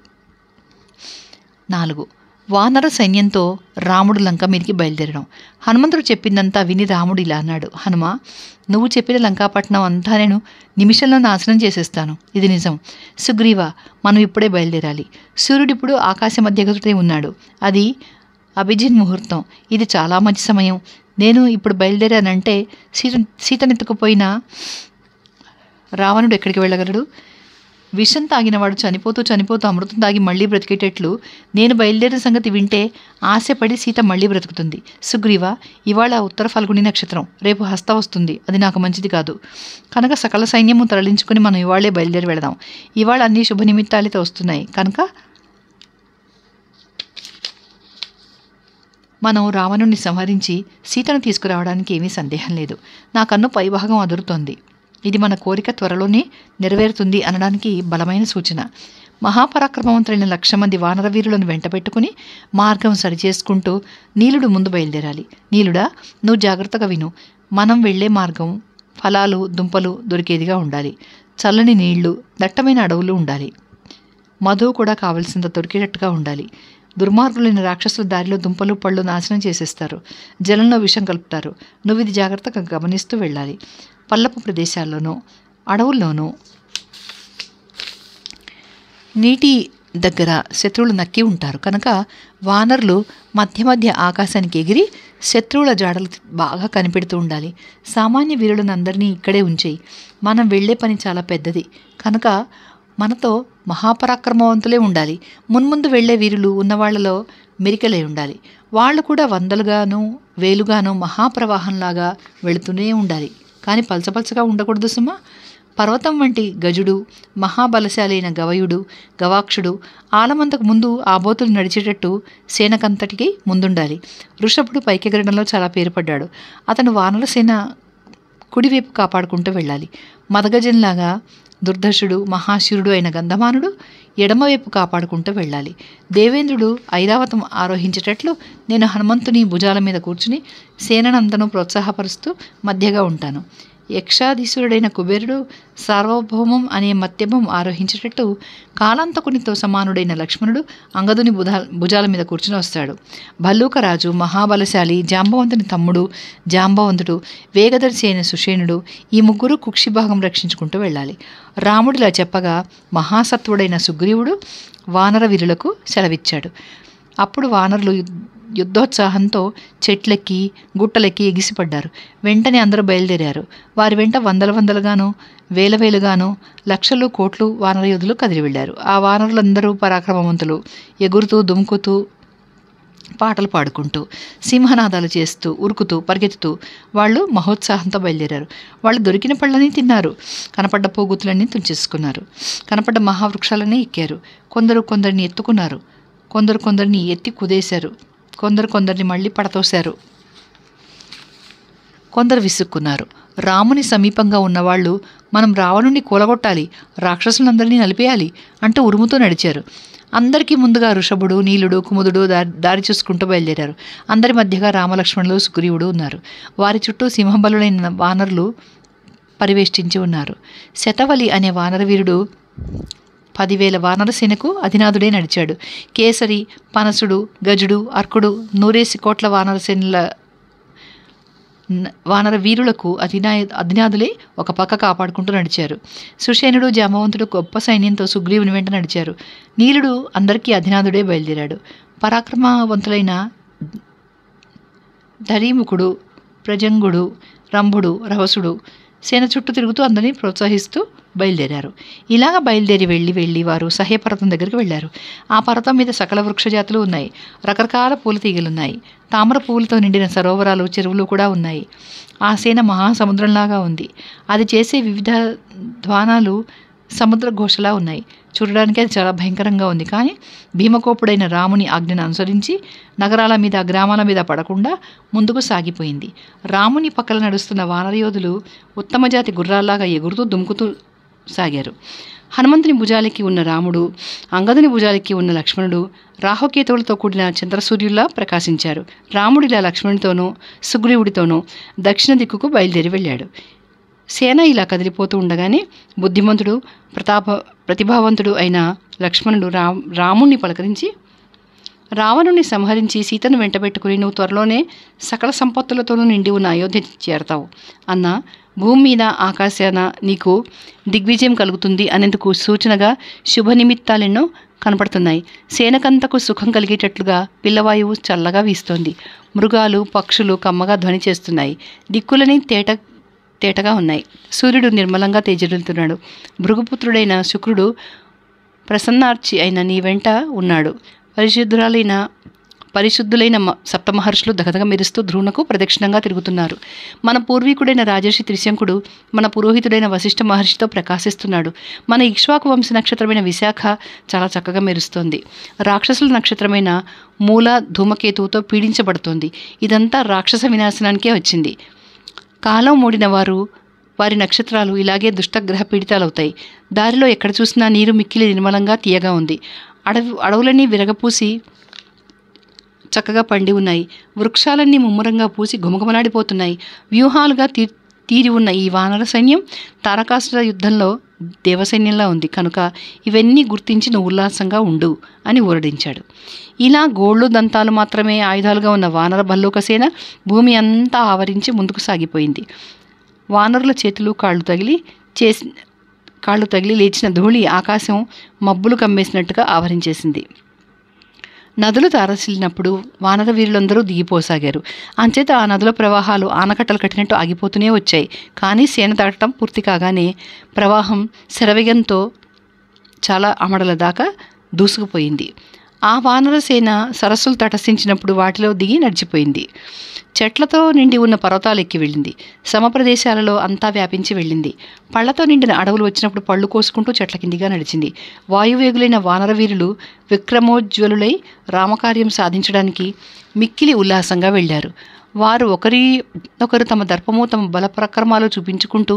నాలుగు వానర సైన్యంతో రాముడు లంక మీదకి బయలుదేరడం హనుమంతుడు చెప్పిందంతా విని రాముడు ఇలా అన్నాడు హనుమ నువ్వు చెప్పిన లంకాపట్నం అంతా నేను నిమిషంలో నాశనం చేసేస్తాను ఇది నిజం సుగ్రీవ మనం ఇప్పుడే బయలుదేరాలి సూర్యుడు ఇప్పుడు ఆకాశ మధ్యగతుడే ఉన్నాడు అది అభిజిన్ ముహూర్తం ఇది చాలా మంచి సమయం నేను ఇప్పుడు బయలుదేరానంటే సీత సీతనెత్తుకుపోయిన రావణుడు ఎక్కడికి వెళ్ళగలడు విషం తాగినవాడు చనిపోతూ చనిపోతూ అమృతం తాగి మళ్ళీ బ్రతికేటట్లు నేను బయలుదేరిన సంగతి వింటే ఆశపడి సీత మళ్ళీ బ్రతుకుతుంది సుగ్రీవ ఇవాళ ఉత్తర ఫల్గుని నక్షత్రం రేపు హస్త వస్తుంది అది నాకు మంచిది కాదు కనుక సకల సైన్యము తరలించుకుని మనం ఇవాళే బయలుదేరి వెళదాం ఇవాళ అన్ని శుభ నిమిత్తాలతో వస్తున్నాయి కనుక మనం రావణుణ్ణి సంహరించి సీతను తీసుకురావడానికి ఏమీ సందేహం లేదు నా కన్ను పైభాగం అదురుతోంది ఇది మన కోరిక త్వరలోనే నెరవేరుతుంది అనడానికి బలమైన సూచన మహాపరాక్రమవంతులైన లక్ష మంది వానర వీరులను వెంటబెట్టుకుని మార్గం సరిచేసుకుంటూ నీలుడు ముందు బయలుదేరాలి నీలుడా నువ్వు జాగ్రత్తగా విను మనం వెళ్ళే మార్గం ఫలాలు దుంపలు దొరికేదిగా ఉండాలి చల్లని నీళ్లు దట్టమైన అడవులు ఉండాలి మధువు కూడా కావలసినంత దొరికేటట్టుగా ఉండాలి దుర్మార్గులైన రాక్షసుల దారిలో దుంపలు పళ్ళు నాశనం చేసేస్తారు జలంలో విషం కలుపుతారు నువ్వు ఇది జాగ్రత్తగా గమనిస్తూ వెళ్ళాలి పల్లపు ప్రదేశాల్లోనూ అడవుల్లోనూ నీటి దగ్గర శత్రువులు నక్కి ఉంటారు కనుక వానరులు మధ్య మధ్య ఆకాశానికి ఎగిరి శత్రువుల జాడలు బాగా కనిపెడుతూ ఉండాలి సామాన్య వీరులను అందరినీ ఇక్కడే ఉంచేయి మనం వెళ్ళే పని చాలా పెద్దది కనుక మనతో మహాపరాక్రమవంతులే ఉండాలి మున్ముందు వెళ్ళే వీరులు ఉన్నవాళ్లలో మెరికలై ఉండాలి వాళ్ళు కూడా వందలుగాను వేలుగాను మహాప్రవాహంలాగా వెళుతూనే ఉండాలి కానీ పలచపలచగా ఉండకూడదు సుమా పర్వతం వంటి గజుడు మహాబలశాలి అయిన గవయుడు గవాక్షుడు ఆలమంతకు ముందు ఆబోతులు నడిచేటట్టు సేనకంతటికి ముందుండాలి వృషభుడు పైకెగరడంలో చాలా పేరుపడ్డాడు అతను వానర సేన కుడివైపు కాపాడుకుంటూ వెళ్ళాలి మదగజంలాగా దుర్ధర్షుడు మహాశిరుడు అయిన గంధమానుడు ఎడమవైపు కాపాడుకుంటూ వెళ్ళాలి దేవేంద్రుడు ఐరావతం ఆరోహించేటట్లు నేను హనుమంతుని భుజాల మీద కూర్చుని సేననంతను ప్రోత్సాహపరుస్తూ మధ్యగా ఉంటాను యక్షాధీశ్వరుడైన కుబేరుడు సార్వభౌమం అనే మత్యభం ఆరోహించేటట్టు కాలాంతకునితో సమానుడైన లక్ష్మణుడు అంగదుని బుధా భుజాల మీద కూర్చుని వస్తాడు భల్లూకరాజు మహాబలశాలి జాంబవంతుని తమ్ముడు జాంబవంతుడు వేగదర్శి అయిన సుషేణుడు ఈ ముగ్గురు కుక్షి భాగం రక్షించుకుంటూ వెళ్ళాలి రాముడిలా చెప్పగా మహాసత్వుడైన సుగ్రీవుడు వానర వీరులకు సెలవిచ్చాడు అప్పుడు వానరులు యుద్ధోత్సాహంతో చెట్లెక్కి గుట్టలెక్కి ఎగిసిపడ్డారు వెంటనే అందరూ బయలుదేరారు వారి వెంట వందల వందలుగాను వేల వేలుగాను లక్షలు కోట్లు వానర యోధులు కదిలి వెళ్ళారు ఆ వానరులందరూ పరాక్రమవంతులు ఎగురుతూ దుముకుతూ పాటలు పాడుకుంటూ సింహనాదాలు చేస్తూ ఉరుకుతూ పరిగెత్తుతూ వాళ్ళు మహోత్సాహంతో బయలుదేరారు వాళ్ళు దొరికిన పళ్ళని తిన్నారు కనపడ్డ పోగుతులన్నీ తుంచేసుకున్నారు కనపడ్డ మహావృక్షాలన్నీ ఎక్కారు కొందరు కొందరిని ఎత్తుకున్నారు కొందరు కొందరిని ఎత్తి కుదేశారు కొందరు కొందరిని మళ్ళీ పడతోశారు కొందరు విసుక్కున్నారు రాముని సమీపంగా ఉన్నవాళ్ళు మనం రావణుని కూలగొట్టాలి రాక్షసులందరినీ నలిపేయాలి అంటూ ఉరుముతూ నడిచారు అందరికీ ముందుగా ఋషభుడు నీలుడు కుముదుడు దారి దారి చూసుకుంటూ బయలుదేరారు అందరి మధ్యగా రామలక్ష్మణులు సుగ్రీవుడు ఉన్నారు వారి చుట్టూ సింహబలులైన వానరులు పరివేష్టించి ఉన్నారు శతవలి అనే వానరవీరుడు పదివేల వానరసేనకు అధినాథుడే నడిచాడు కేసరి పనసుడు గజుడు అర్కుడు నూరేసి కోట్ల వానరసేనుల న- వానర వీరులకు అధినా అధినాథులే ఒక పక్క కాపాడుకుంటూ నడిచారు సుషేనుడు జామవంతుడు గొప్ప సైన్యంతో సుగ్రీవుని వెంట నడిచారు నీలుడు అందరికీ అధినాథుడే బయలుదేరాడు పరాక్రమవంతులైన ధరీముఖుడు ప్రజంగుడు రంభుడు రవసుడు సేన చుట్టూ తిరుగుతూ అందరినీ ప్రోత్సహిస్తూ బయలుదేరారు ఇలాగ బయలుదేరి వెళ్ళి వెళ్ళి వారు సహ్య పర్వతం దగ్గరికి వెళ్ళారు ఆ పర్వతం మీద సకల వృక్ష జాతులు ఉన్నాయి రకరకాల పూల తీగలున్నాయి తామర పువ్వులతో నిండిన సరోవరాలు చెరువులు కూడా ఉన్నాయి ఆ సేన మహాసముద్రంలాగా ఉంది అది చేసే వివిధ ధ్వానాలు సముద్ర ఘోషలా ఉన్నాయి చూడడానికి అది చాలా భయంకరంగా ఉంది కానీ భీమకోపుడైన రాముని ఆజ్ఞను అనుసరించి నగరాల మీద గ్రామాల మీద పడకుండా ముందుకు సాగిపోయింది రాముని పక్కన నడుస్తున్న వానరయోధులు ఉత్తమ జాతి గుర్రాల్లాగా ఎగురుతూ దుముకుతూ సాగారు హనుమంతుని భుజాలకి ఉన్న రాముడు అంగదుని భుజాలకి ఉన్న లక్ష్మణుడు రాహుకేతువులతో కూడిన చంద్రసూర్యుల్లా ప్రకాశించారు రాముడిలా లక్ష్మణుడితోనూ సుగ్రీవుడితోనూ దక్షిణ దిక్కుకు బయలుదేరి వెళ్ళాడు సేన ఇలా కదిలిపోతూ ఉండగానే బుద్ధిమంతుడు ప్రతాప ప్రతిభావంతుడు అయిన లక్ష్మణుడు రా రాముణ్ణి పలకరించి రావణుని సంహరించి సీతను వెంటబెట్టుకుని నువ్వు త్వరలోనే సకల సంపత్తులతోనూ నిండి ఉన్న అయోధ్య చేరతావు అన్న భూమి మీద ఆకాశాన నీకు దిగ్విజయం కలుగుతుంది అనేందుకు సూచనగా శుభ నిమిత్తాలెన్నో కనపడుతున్నాయి సేనకంతకు సుఖం కలిగేటట్లుగా పిల్లవాయువు చల్లగా వీస్తోంది మృగాలు పక్షులు కమ్మగా ధ్వని చేస్తున్నాయి దిక్కులని తేట తేటగా ఉన్నాయి సూర్యుడు నిర్మలంగా తేజరిల్లుతున్నాడు భృగుపుత్రుడైన శుక్రుడు ప్రసన్నార్చి అయిన నీ వెంట ఉన్నాడు పరిశుద్ధురాలైన పరిశుద్ధులైన మ- సప్తమహర్షులు దగదగ మెరుస్తూ ధ్రువునకు ప్రదక్షిణంగా తిరుగుతున్నారు మన పూర్వీకుడైన రాజర్షి త్రిశంకుడు మన పురోహితుడైన వశిష్ఠ మహర్షితో ప్రకాశిస్తున్నాడు మన ఇక్ష్వాకు వంశ నక్షత్రమైన విశాఖ చాలా చక్కగా మెరుస్తోంది రాక్షసుల నక్షత్రమైన మూల ధూమకేతువుతో పీడించబడుతోంది ఇదంతా రాక్షస వినాశనానికే వచ్చింది కాలం మూడిన వారు వారి నక్షత్రాలు ఇలాగే దుష్టగ్రహ పీడితాలవుతాయి దారిలో ఎక్కడ చూసినా నీరు మిక్కిలి నిర్మలంగా తీయగా ఉంది అడవి అడవులన్నీ విరగపూసి చక్కగా పండి ఉన్నాయి వృక్షాలన్నీ ముమ్మరంగా పూసి గుమగుమలాడిపోతున్నాయి వ్యూహాలుగా తీ తీరి ఉన్న ఈ వానర సైన్యం తారకాసుర యుద్ధంలో దేవసైన్యంలా ఉంది కనుక ఇవన్నీ గుర్తించి నువ్వు ఉల్లాసంగా ఉండు అని ఊరడించాడు ఇలా గోళ్ళు దంతాలు మాత్రమే ఆయుధాలుగా ఉన్న వానర భల్లూక సేన భూమి అంతా ఆవరించి ముందుకు సాగిపోయింది వానరుల చేతులు కాళ్ళు తగిలి చేసి కాళ్ళు తగిలి లేచిన ధూళి ఆకాశం మబ్బులు కమ్మేసినట్టుగా ఆవరించేసింది నదులు తారసిల్లినప్పుడు వానర వీరులందరూ దిగిపోసాగారు అంచేత ఆ నదుల ప్రవాహాలు ఆనకట్టలు కట్టినట్టు ఆగిపోతూనే వచ్చాయి కానీ సేన దాటడం పూర్తి కాగానే ప్రవాహం శరవేగంతో చాలా అమడల దాకా దూసుకుపోయింది ఆ వానర సేన సరస్సులు తటస్థించినప్పుడు వాటిలో దిగి నడిచిపోయింది చెట్లతో నిండి ఉన్న పర్వతాలు ఎక్కి వెళ్ళింది సమప్రదేశాలలో అంతా వ్యాపించి వెళ్ళింది పళ్లతో నిండిన అడవులు వచ్చినప్పుడు పళ్ళు కోసుకుంటూ చెట్ల కిందిగా నడిచింది వాయువేగులైన వానరవీరులు విక్రమోజ్వలులై రామకార్యం సాధించడానికి మిక్కిలి ఉల్లాసంగా వెళ్ళారు వారు ఒకరి ఒకరు తమ దర్పము తమ బలపరక్రమాలు చూపించుకుంటూ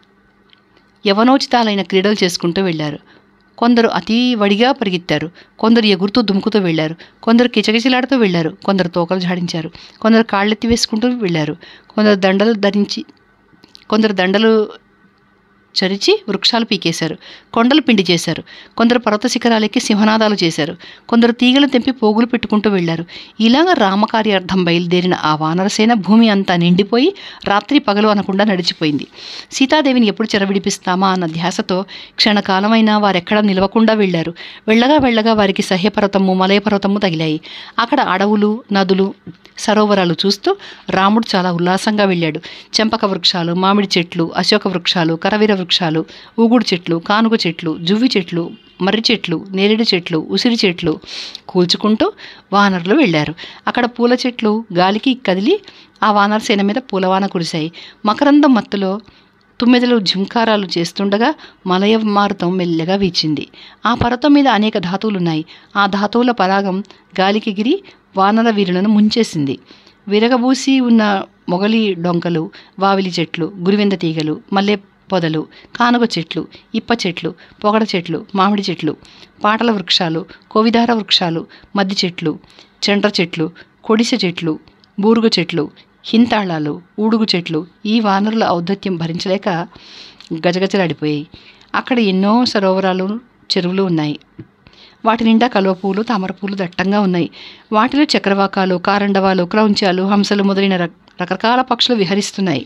యవనోచితాలైన క్రీడలు చేసుకుంటూ వెళ్ళారు కొందరు అతి వడిగా పరిగెత్తారు కొందరు ఎగురుతూ దుముకుతూ వెళ్ళారు కొందరు కిచకిచలాడుతూ వెళ్ళారు కొందరు తోకలు జాడించారు కొందరు కాళ్ళెత్తి వేసుకుంటూ వెళ్ళారు కొందరు దండలు ధరించి కొందరు దండలు చరిచి వృక్షాలు పీకేశారు కొండలు పిండి చేశారు కొందరు పర్వత శిఖరాలెక్కి సింహనాదాలు చేశారు కొందరు తీగలు తెంపి పోగులు పెట్టుకుంటూ వెళ్ళారు ఇలాగ రామకార్యార్థం బయలుదేరిన ఆ వానరసేన భూమి అంతా నిండిపోయి రాత్రి పగలు అనకుండా నడిచిపోయింది సీతాదేవిని ఎప్పుడు చెరవిడిపిస్తామా అన్న ధ్యాసతో క్షణకాలమైనా వారెక్కడ నిలవకుండా వెళ్ళారు వెళ్ళగా వెళ్ళగా వారికి సహ్యపర్వతము మలయ పర్వతము తగిలాయి అక్కడ అడవులు నదులు సరోవరాలు చూస్తూ రాముడు చాలా ఉల్లాసంగా వెళ్ళాడు చెంపక వృక్షాలు మామిడి చెట్లు అశోక వృక్షాలు కరవీర వృక్షాలు ఊగుడు చెట్లు కానుగ చెట్లు జువ్వి చెట్లు మర్రి చెట్లు నేరేడు చెట్లు ఉసిరి చెట్లు కూల్చుకుంటూ వానరులు వెళ్ళారు అక్కడ పూల చెట్లు గాలికి కదిలి ఆ వానర సేన మీద పూలవాన కురిశాయి మకరందం మత్తులో తుమ్మెదలు ఝుంకారాలు చేస్తుండగా మలయ మారుతం మెల్లగా వీచింది ఆ పర్వతం మీద అనేక ధాతువులున్నాయి ఆ ధాతువుల పరాగం గాలికి ఎగిరి వానర వీరులను ముంచేసింది విరగబూసి ఉన్న మొగలి డొంకలు వావిలి చెట్లు గురివింద తీగలు మల్లె పొదలు కానుగ చెట్లు ఇప్ప చెట్లు పొగడ చెట్లు మామిడి చెట్లు పాటల వృక్షాలు కోవిదార వృక్షాలు మద్ది చెట్లు చెండ్ర చెట్లు కొడిసె చెట్లు బూరుగ చెట్లు హింతాళాలు ఊడుగు చెట్లు ఈ వానరుల ఔద్ధత్యం భరించలేక గజగజలాడిపోయాయి అక్కడ ఎన్నో సరోవరాలు చెరువులు ఉన్నాయి వాటి నిండా కలువ పూలు తామర పూలు దట్టంగా ఉన్నాయి వాటిలో చక్రవాకాలు కారండవాలు క్రౌంచాలు హంసలు మొదలైన రక- రకరకాల పక్షులు విహరిస్తున్నాయి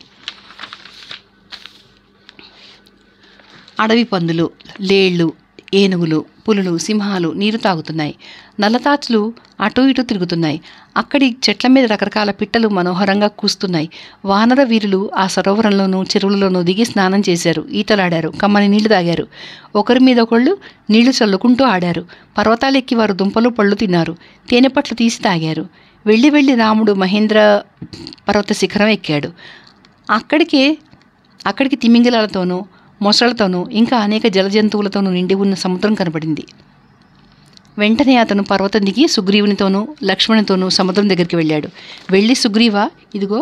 అడవి పందులు లేళ్ళు ఏనుగులు పులులు సింహాలు నీరు తాగుతున్నాయి నల్లతాచులు అటూ ఇటూ తిరుగుతున్నాయి అక్కడి చెట్ల మీద రకరకాల పిట్టలు మనోహరంగా కూస్తున్నాయి వానర వీరులు ఆ సరోవరంలోనూ చెరువులలోనూ దిగి స్నానం చేశారు ఈతలాడారు కమ్మని నీళ్లు తాగారు ఒకరి మీద ఒకళ్ళు నీళ్లు చల్లుకుంటూ ఆడారు పర్వతాలు ఎక్కి వారు దుంపలు పళ్ళు తిన్నారు తేనెపట్లు తీసి తాగారు వెళ్ళి వెళ్ళి రాముడు మహేంద్ర పర్వత శిఖరం ఎక్కాడు అక్కడికే అక్కడికి తిమింగలాలతోనూ మొసళ్లతోనూ ఇంకా అనేక జలజంతువులతోనూ నిండి ఉన్న సముద్రం కనపడింది వెంటనే అతను పర్వతం దిగి సుగ్రీవునితోనూ లక్ష్మణునితోనూ సముద్రం దగ్గరికి వెళ్ళాడు వెళ్ళి సుగ్రీవ ఇదిగో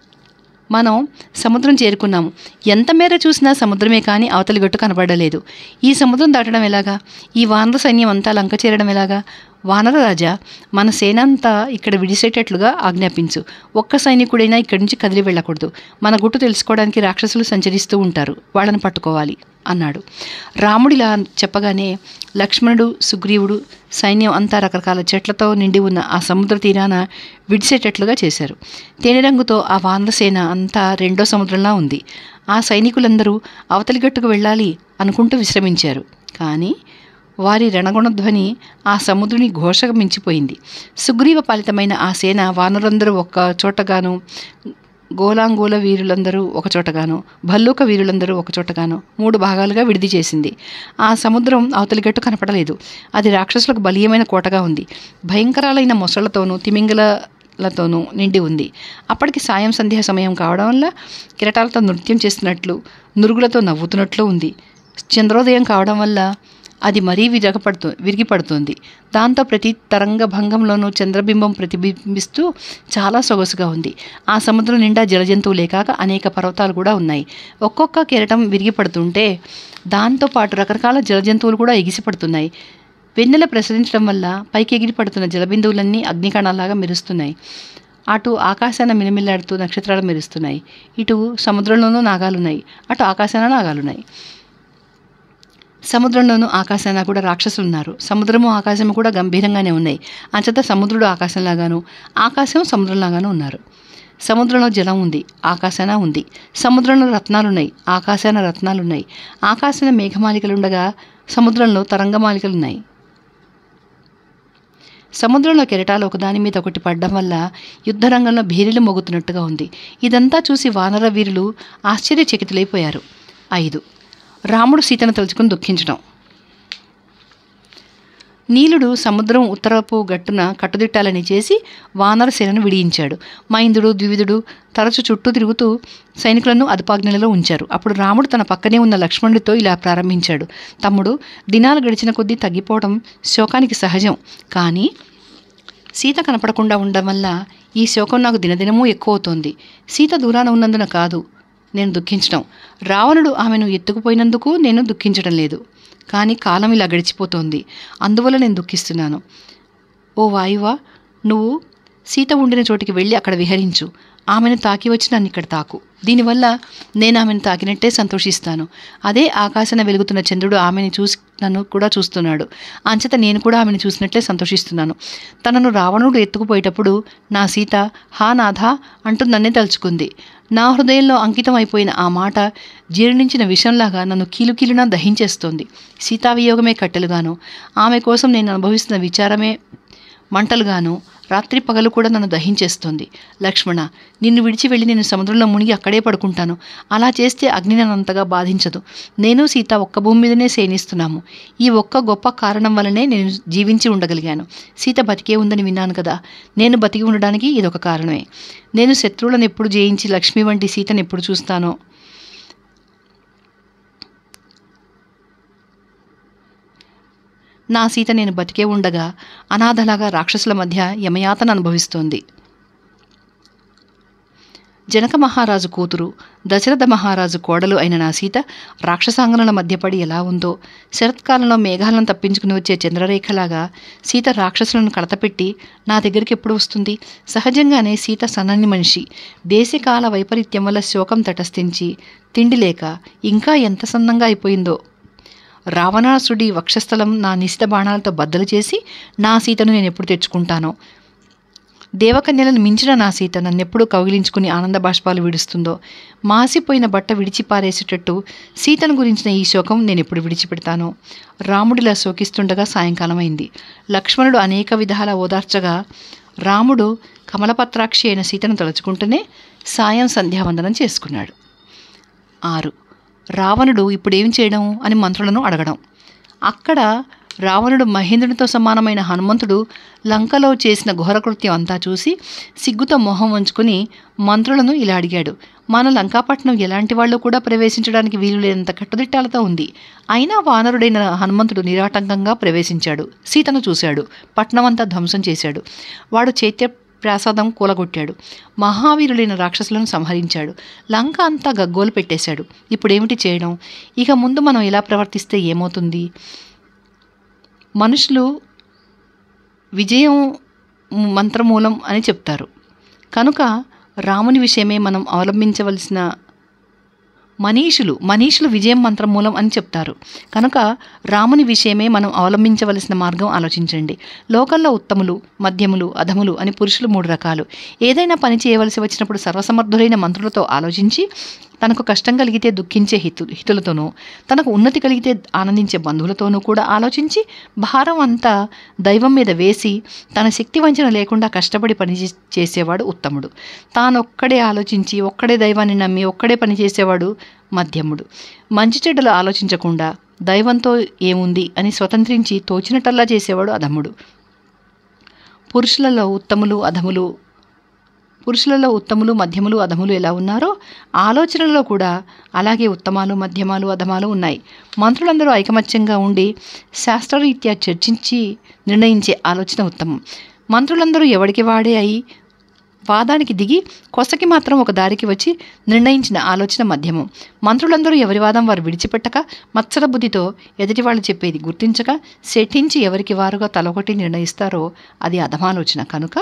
మనం సముద్రం చేరుకున్నాము ఎంత మేర చూసినా సముద్రమే కానీ అవతలి గట్టు కనబడలేదు ఈ సముద్రం దాటడం ఎలాగా ఈ వానర సైన్యం అంతా లంక చేరడం ఎలాగా వానర రాజా మన సేన అంతా ఇక్కడ విడిసేటట్లుగా ఆజ్ఞాపించు ఒక్క సైనికుడైనా ఇక్కడి నుంచి కదిలి వెళ్ళకూడదు మన గుట్టు తెలుసుకోవడానికి రాక్షసులు సంచరిస్తూ ఉంటారు వాళ్ళని పట్టుకోవాలి అన్నాడు రాముడిలా చెప్పగానే లక్ష్మణుడు సుగ్రీవుడు సైన్యం అంతా రకరకాల చెట్లతో నిండి ఉన్న ఆ సముద్ర తీరాన విడిసేటట్లుగా చేశారు తేనె రంగుతో ఆ వానరసేన అంతా రెండో సముద్రంలా ఉంది ఆ సైనికులందరూ అవతలి గట్టుకు వెళ్ళాలి అనుకుంటూ విశ్రమించారు కానీ వారి రణగుణధ్వని ఆ సముద్రుని ఘోషగా మించిపోయింది సుగ్రీవ పాలితమైన ఆ సేన వానరులందరూ ఒక్క చోటగాను గోలాంగూల వీరులందరూ ఒక చోటగాను భల్లూక వీరులందరూ ఒక చోటగాను మూడు భాగాలుగా విడిది చేసింది ఆ సముద్రం అవతలి గట్టు కనపడలేదు అది రాక్షసులకు బలీయమైన కోటగా ఉంది భయంకరాలైన మొసళ్లతోనూ తిమింగలతోనూ నిండి ఉంది అప్పటికి సాయం సంధ్యా సమయం కావడం వల్ల కిరటాలతో నృత్యం చేస్తున్నట్లు నురుగులతో నవ్వుతున్నట్లు ఉంది చంద్రోదయం కావడం వల్ల అది మరీ విరగపడుతూ విరిగిపడుతుంది దాంతో ప్రతి తరంగ భంగంలోనూ చంద్రబింబం ప్రతిబింబిస్తూ చాలా సొగసుగా ఉంది ఆ సముద్రం నిండా జలజంతువులే కాక అనేక పర్వతాలు కూడా ఉన్నాయి ఒక్కొక్క కెరటం విరిగిపడుతుంటే దాంతో పాటు రకరకాల జలజంతువులు కూడా ఎగిసిపడుతున్నాయి వెన్నెల ప్రసరించడం వల్ల పైకి ఎగిరి పడుతున్న జలబిందువులన్నీ అగ్నికణాలాగా మెరుస్తున్నాయి అటు ఆకాశాన మిలమిల్లాడుతూ నక్షత్రాలు మెరుస్తున్నాయి ఇటు సముద్రంలోనూ నాగాలున్నాయి అటు ఆకాశాన నాగాలున్నాయి సముద్రంలోనూ ఆకాశాన కూడా రాక్షసులు ఉన్నారు సముద్రము ఆకాశము కూడా గంభీరంగానే ఉన్నాయి అంచేత సముద్రుడు ఆకాశంలాగాను ఆకాశం సముద్రంలాగాను ఉన్నారు సముద్రంలో జలం ఉంది ఆకాశాన ఉంది సముద్రంలో రత్నాలున్నాయి ఆకాశాన రత్నాలున్నాయి ఆకాశాన మేఘమాలికలుండగా సముద్రంలో తరంగమాలికలున్నాయి సముద్రంలో కెరటాలు ఒకదాని మీద ఒకటి పడ్డం వల్ల యుద్ధరంగంలో భేరీలు మోగుతున్నట్టుగా ఉంది ఇదంతా చూసి వానర వీరులు ఆశ్చర్యచకితులైపోయారు ఐదు రాముడు సీతను తలుచుకుని దుఃఖించడం నీలుడు సముద్రం ఉత్తరపు గట్టున కట్టుదిట్టాలని చేసి వానర సేనను విడియించాడు మైందుడు ద్వివిధుడు తరచు చుట్టూ తిరుగుతూ సైనికులను అదుపాజ్ఞలలో ఉంచారు అప్పుడు రాముడు తన పక్కనే ఉన్న లక్ష్మణుడితో ఇలా ప్రారంభించాడు తమ్ముడు దినాలు గడిచిన కొద్దీ తగ్గిపోవడం శోకానికి సహజం కానీ సీత కనపడకుండా ఉండడం వల్ల ఈ శోకం నాకు దినదినమూ ఎక్కువ అవుతోంది సీత దూరాన ఉన్నందున కాదు నేను దుఃఖించడం రావణుడు ఆమెను ఎత్తుకుపోయినందుకు నేను దుఃఖించడం లేదు కానీ కాలం ఇలా గడిచిపోతోంది అందువల్ల నేను దుఃఖిస్తున్నాను ఓ వాయువా నువ్వు సీత ఉండిన చోటికి వెళ్ళి అక్కడ విహరించు ఆమెను తాకి వచ్చి నన్ను ఇక్కడ తాకు దీనివల్ల నేను ఆమెను తాకినట్టే సంతోషిస్తాను అదే ఆకాశన వెలుగుతున్న చంద్రుడు ఆమెను చూసి నన్ను కూడా చూస్తున్నాడు అంచేత నేను కూడా ఆమెను చూసినట్లే సంతోషిస్తున్నాను తనను రావణుడు ఎత్తుకుపోయేటప్పుడు నా సీత హా నాథ అంటూ నన్నే తలుచుకుంది నా హృదయంలో అంకితం అయిపోయిన ఆ మాట జీర్ణించిన విషంలాగా నన్ను కీలుకీలునా దహించేస్తోంది సీతావియోగమే కట్టెలుగాను ఆమె కోసం నేను అనుభవిస్తున్న విచారమే మంటలుగాను రాత్రి పగలు కూడా నన్ను దహించేస్తోంది లక్ష్మణ నిన్ను విడిచి వెళ్ళి నేను సముద్రంలో మునిగి అక్కడే పడుకుంటాను అలా చేస్తే అగ్ని నన్ను అంతగా బాధించదు నేను సీత ఒక్క భూమి మీదనే శయనిస్తున్నాము ఈ ఒక్క గొప్ప కారణం వల్లనే నేను జీవించి ఉండగలిగాను సీత బతికే ఉందని విన్నాను కదా నేను బతికి ఉండడానికి ఇదొక కారణమే నేను శత్రువులను ఎప్పుడు జయించి లక్ష్మి వంటి సీతను ఎప్పుడు చూస్తానో నా సీత నేను బతికే ఉండగా అనాథలాగా రాక్షసుల మధ్య యమయాతన అనుభవిస్తోంది జనక మహారాజు కూతురు దశరథ మహారాజు కోడలు అయిన నా సీత రాక్షసాంగనుల మధ్య పడి ఎలా ఉందో శరత్కాలంలో మేఘాలను తప్పించుకుని వచ్చే చంద్రరేఖలాగా సీత రాక్షసులను కడతపెట్టి నా దగ్గరికి ఎప్పుడు వస్తుంది సహజంగానే సీత సన్నని మనిషి దేశకాల వైపరీత్యం వల్ల శోకం తటస్థించి తిండి లేక ఇంకా ఎంత సన్నంగా అయిపోయిందో రావణాసుడి వక్షస్థలం నా నిశిత బాణాలతో బద్దలు చేసి నా సీతను నేను ఎప్పుడు తెచ్చుకుంటానో దేవకన్యలను మించిన నా సీత నన్నెప్పుడు కౌగిలించుకుని ఆనంద బాష్పాలు విడుస్తుందో మాసిపోయిన బట్ట విడిచి పారేసేటట్టు సీతను గురించిన ఈ శోకం నేను ఎప్పుడు విడిచిపెడతానో రాముడిలా శోకిస్తుండగా సాయంకాలం అయింది లక్ష్మణుడు అనేక విధాల ఓదార్చగా రాముడు కమలపత్రాక్షి అయిన సీతను తలుచుకుంటూనే సాయం సంధ్యావందనం చేసుకున్నాడు ఆరు రావణుడు ఇప్పుడేం చేయడం అని మంత్రులను అడగడం అక్కడ రావణుడు మహేంద్రునితో సమానమైన హనుమంతుడు లంకలో చేసిన ఘోరకృత్యం అంతా చూసి సిగ్గుతో మొహం వంచుకుని మంత్రులను ఇలా అడిగాడు మన లంకాపట్నం ఎలాంటి వాళ్ళు కూడా ప్రవేశించడానికి వీలు లేనంత కట్టుదిట్టాలతో ఉంది అయినా వానరుడైన హనుమంతుడు నిరాటంకంగా ప్రవేశించాడు సీతను చూశాడు పట్నం అంతా ధ్వంసం చేశాడు వాడు చైత్య ప్రాసాదం కూలగొట్టాడు మహావీరులైన రాక్షసులను సంహరించాడు లంక అంతా గగ్గోలు పెట్టేశాడు ఇప్పుడేమిటి చేయడం ఇక ముందు మనం ఎలా ప్రవర్తిస్తే ఏమవుతుంది మనుషులు విజయం మంత్రమూలం అని చెప్తారు కనుక రాముని విషయమే మనం అవలంబించవలసిన మనీషులు మనీషులు విజయం మంత్రమూలం అని చెప్తారు కనుక రాముని విషయమే మనం అవలంబించవలసిన మార్గం ఆలోచించండి లోకంలో ఉత్తములు మధ్యములు అధములు అని పురుషులు మూడు రకాలు ఏదైనా పని చేయవలసి వచ్చినప్పుడు సర్వసమర్థులైన మంత్రులతో ఆలోచించి తనకు కష్టం కలిగితే దుఃఖించే హితు హితులతోనూ తనకు ఉన్నతి కలిగితే ఆనందించే బంధువులతోనూ కూడా ఆలోచించి భారం అంతా దైవం మీద వేసి తన శక్తి వంచన లేకుండా కష్టపడి పని చే- చేసేవాడు ఉత్తముడు తానొక్కడే ఆలోచించి ఒక్కడే దైవాన్ని నమ్మి ఒక్కడే పని చేసేవాడు మధ్యముడు మంచి చెడ్డలు ఆలోచించకుండా దైవంతో ఏముంది అని స్వతంత్రించి తోచినట్టల్లా చేసేవాడు అధముడు పురుషులలో ఉత్తములు అధములు పురుషులలో ఉత్తములు మధ్యములు అధములు ఎలా ఉన్నారో ఆలోచనలలో కూడా అలాగే ఉత్తమాలు మధ్యమాలు అధమాలు ఉన్నాయి మంత్రులందరూ ఐకమత్యంగా ఉండి శాస్త్రరీత్యా చర్చించి నిర్ణయించే ఆలోచన ఉత్తమం మంత్రులందరూ ఎవడికి వాడే అయి వాదానికి దిగి కొసకి మాత్రం ఒక దారికి వచ్చి నిర్ణయించిన ఆలోచన మధ్యమం మంత్రులందరూ ఎవరి వాదం వారు విడిచిపెట్టక మత్సర బుద్ధితో ఎదుటి వాళ్ళు చెప్పేది గుర్తించక శఠించి ఎవరికి వారుగా తలొకటి నిర్ణయిస్తారో అది అధమాలోచన కనుక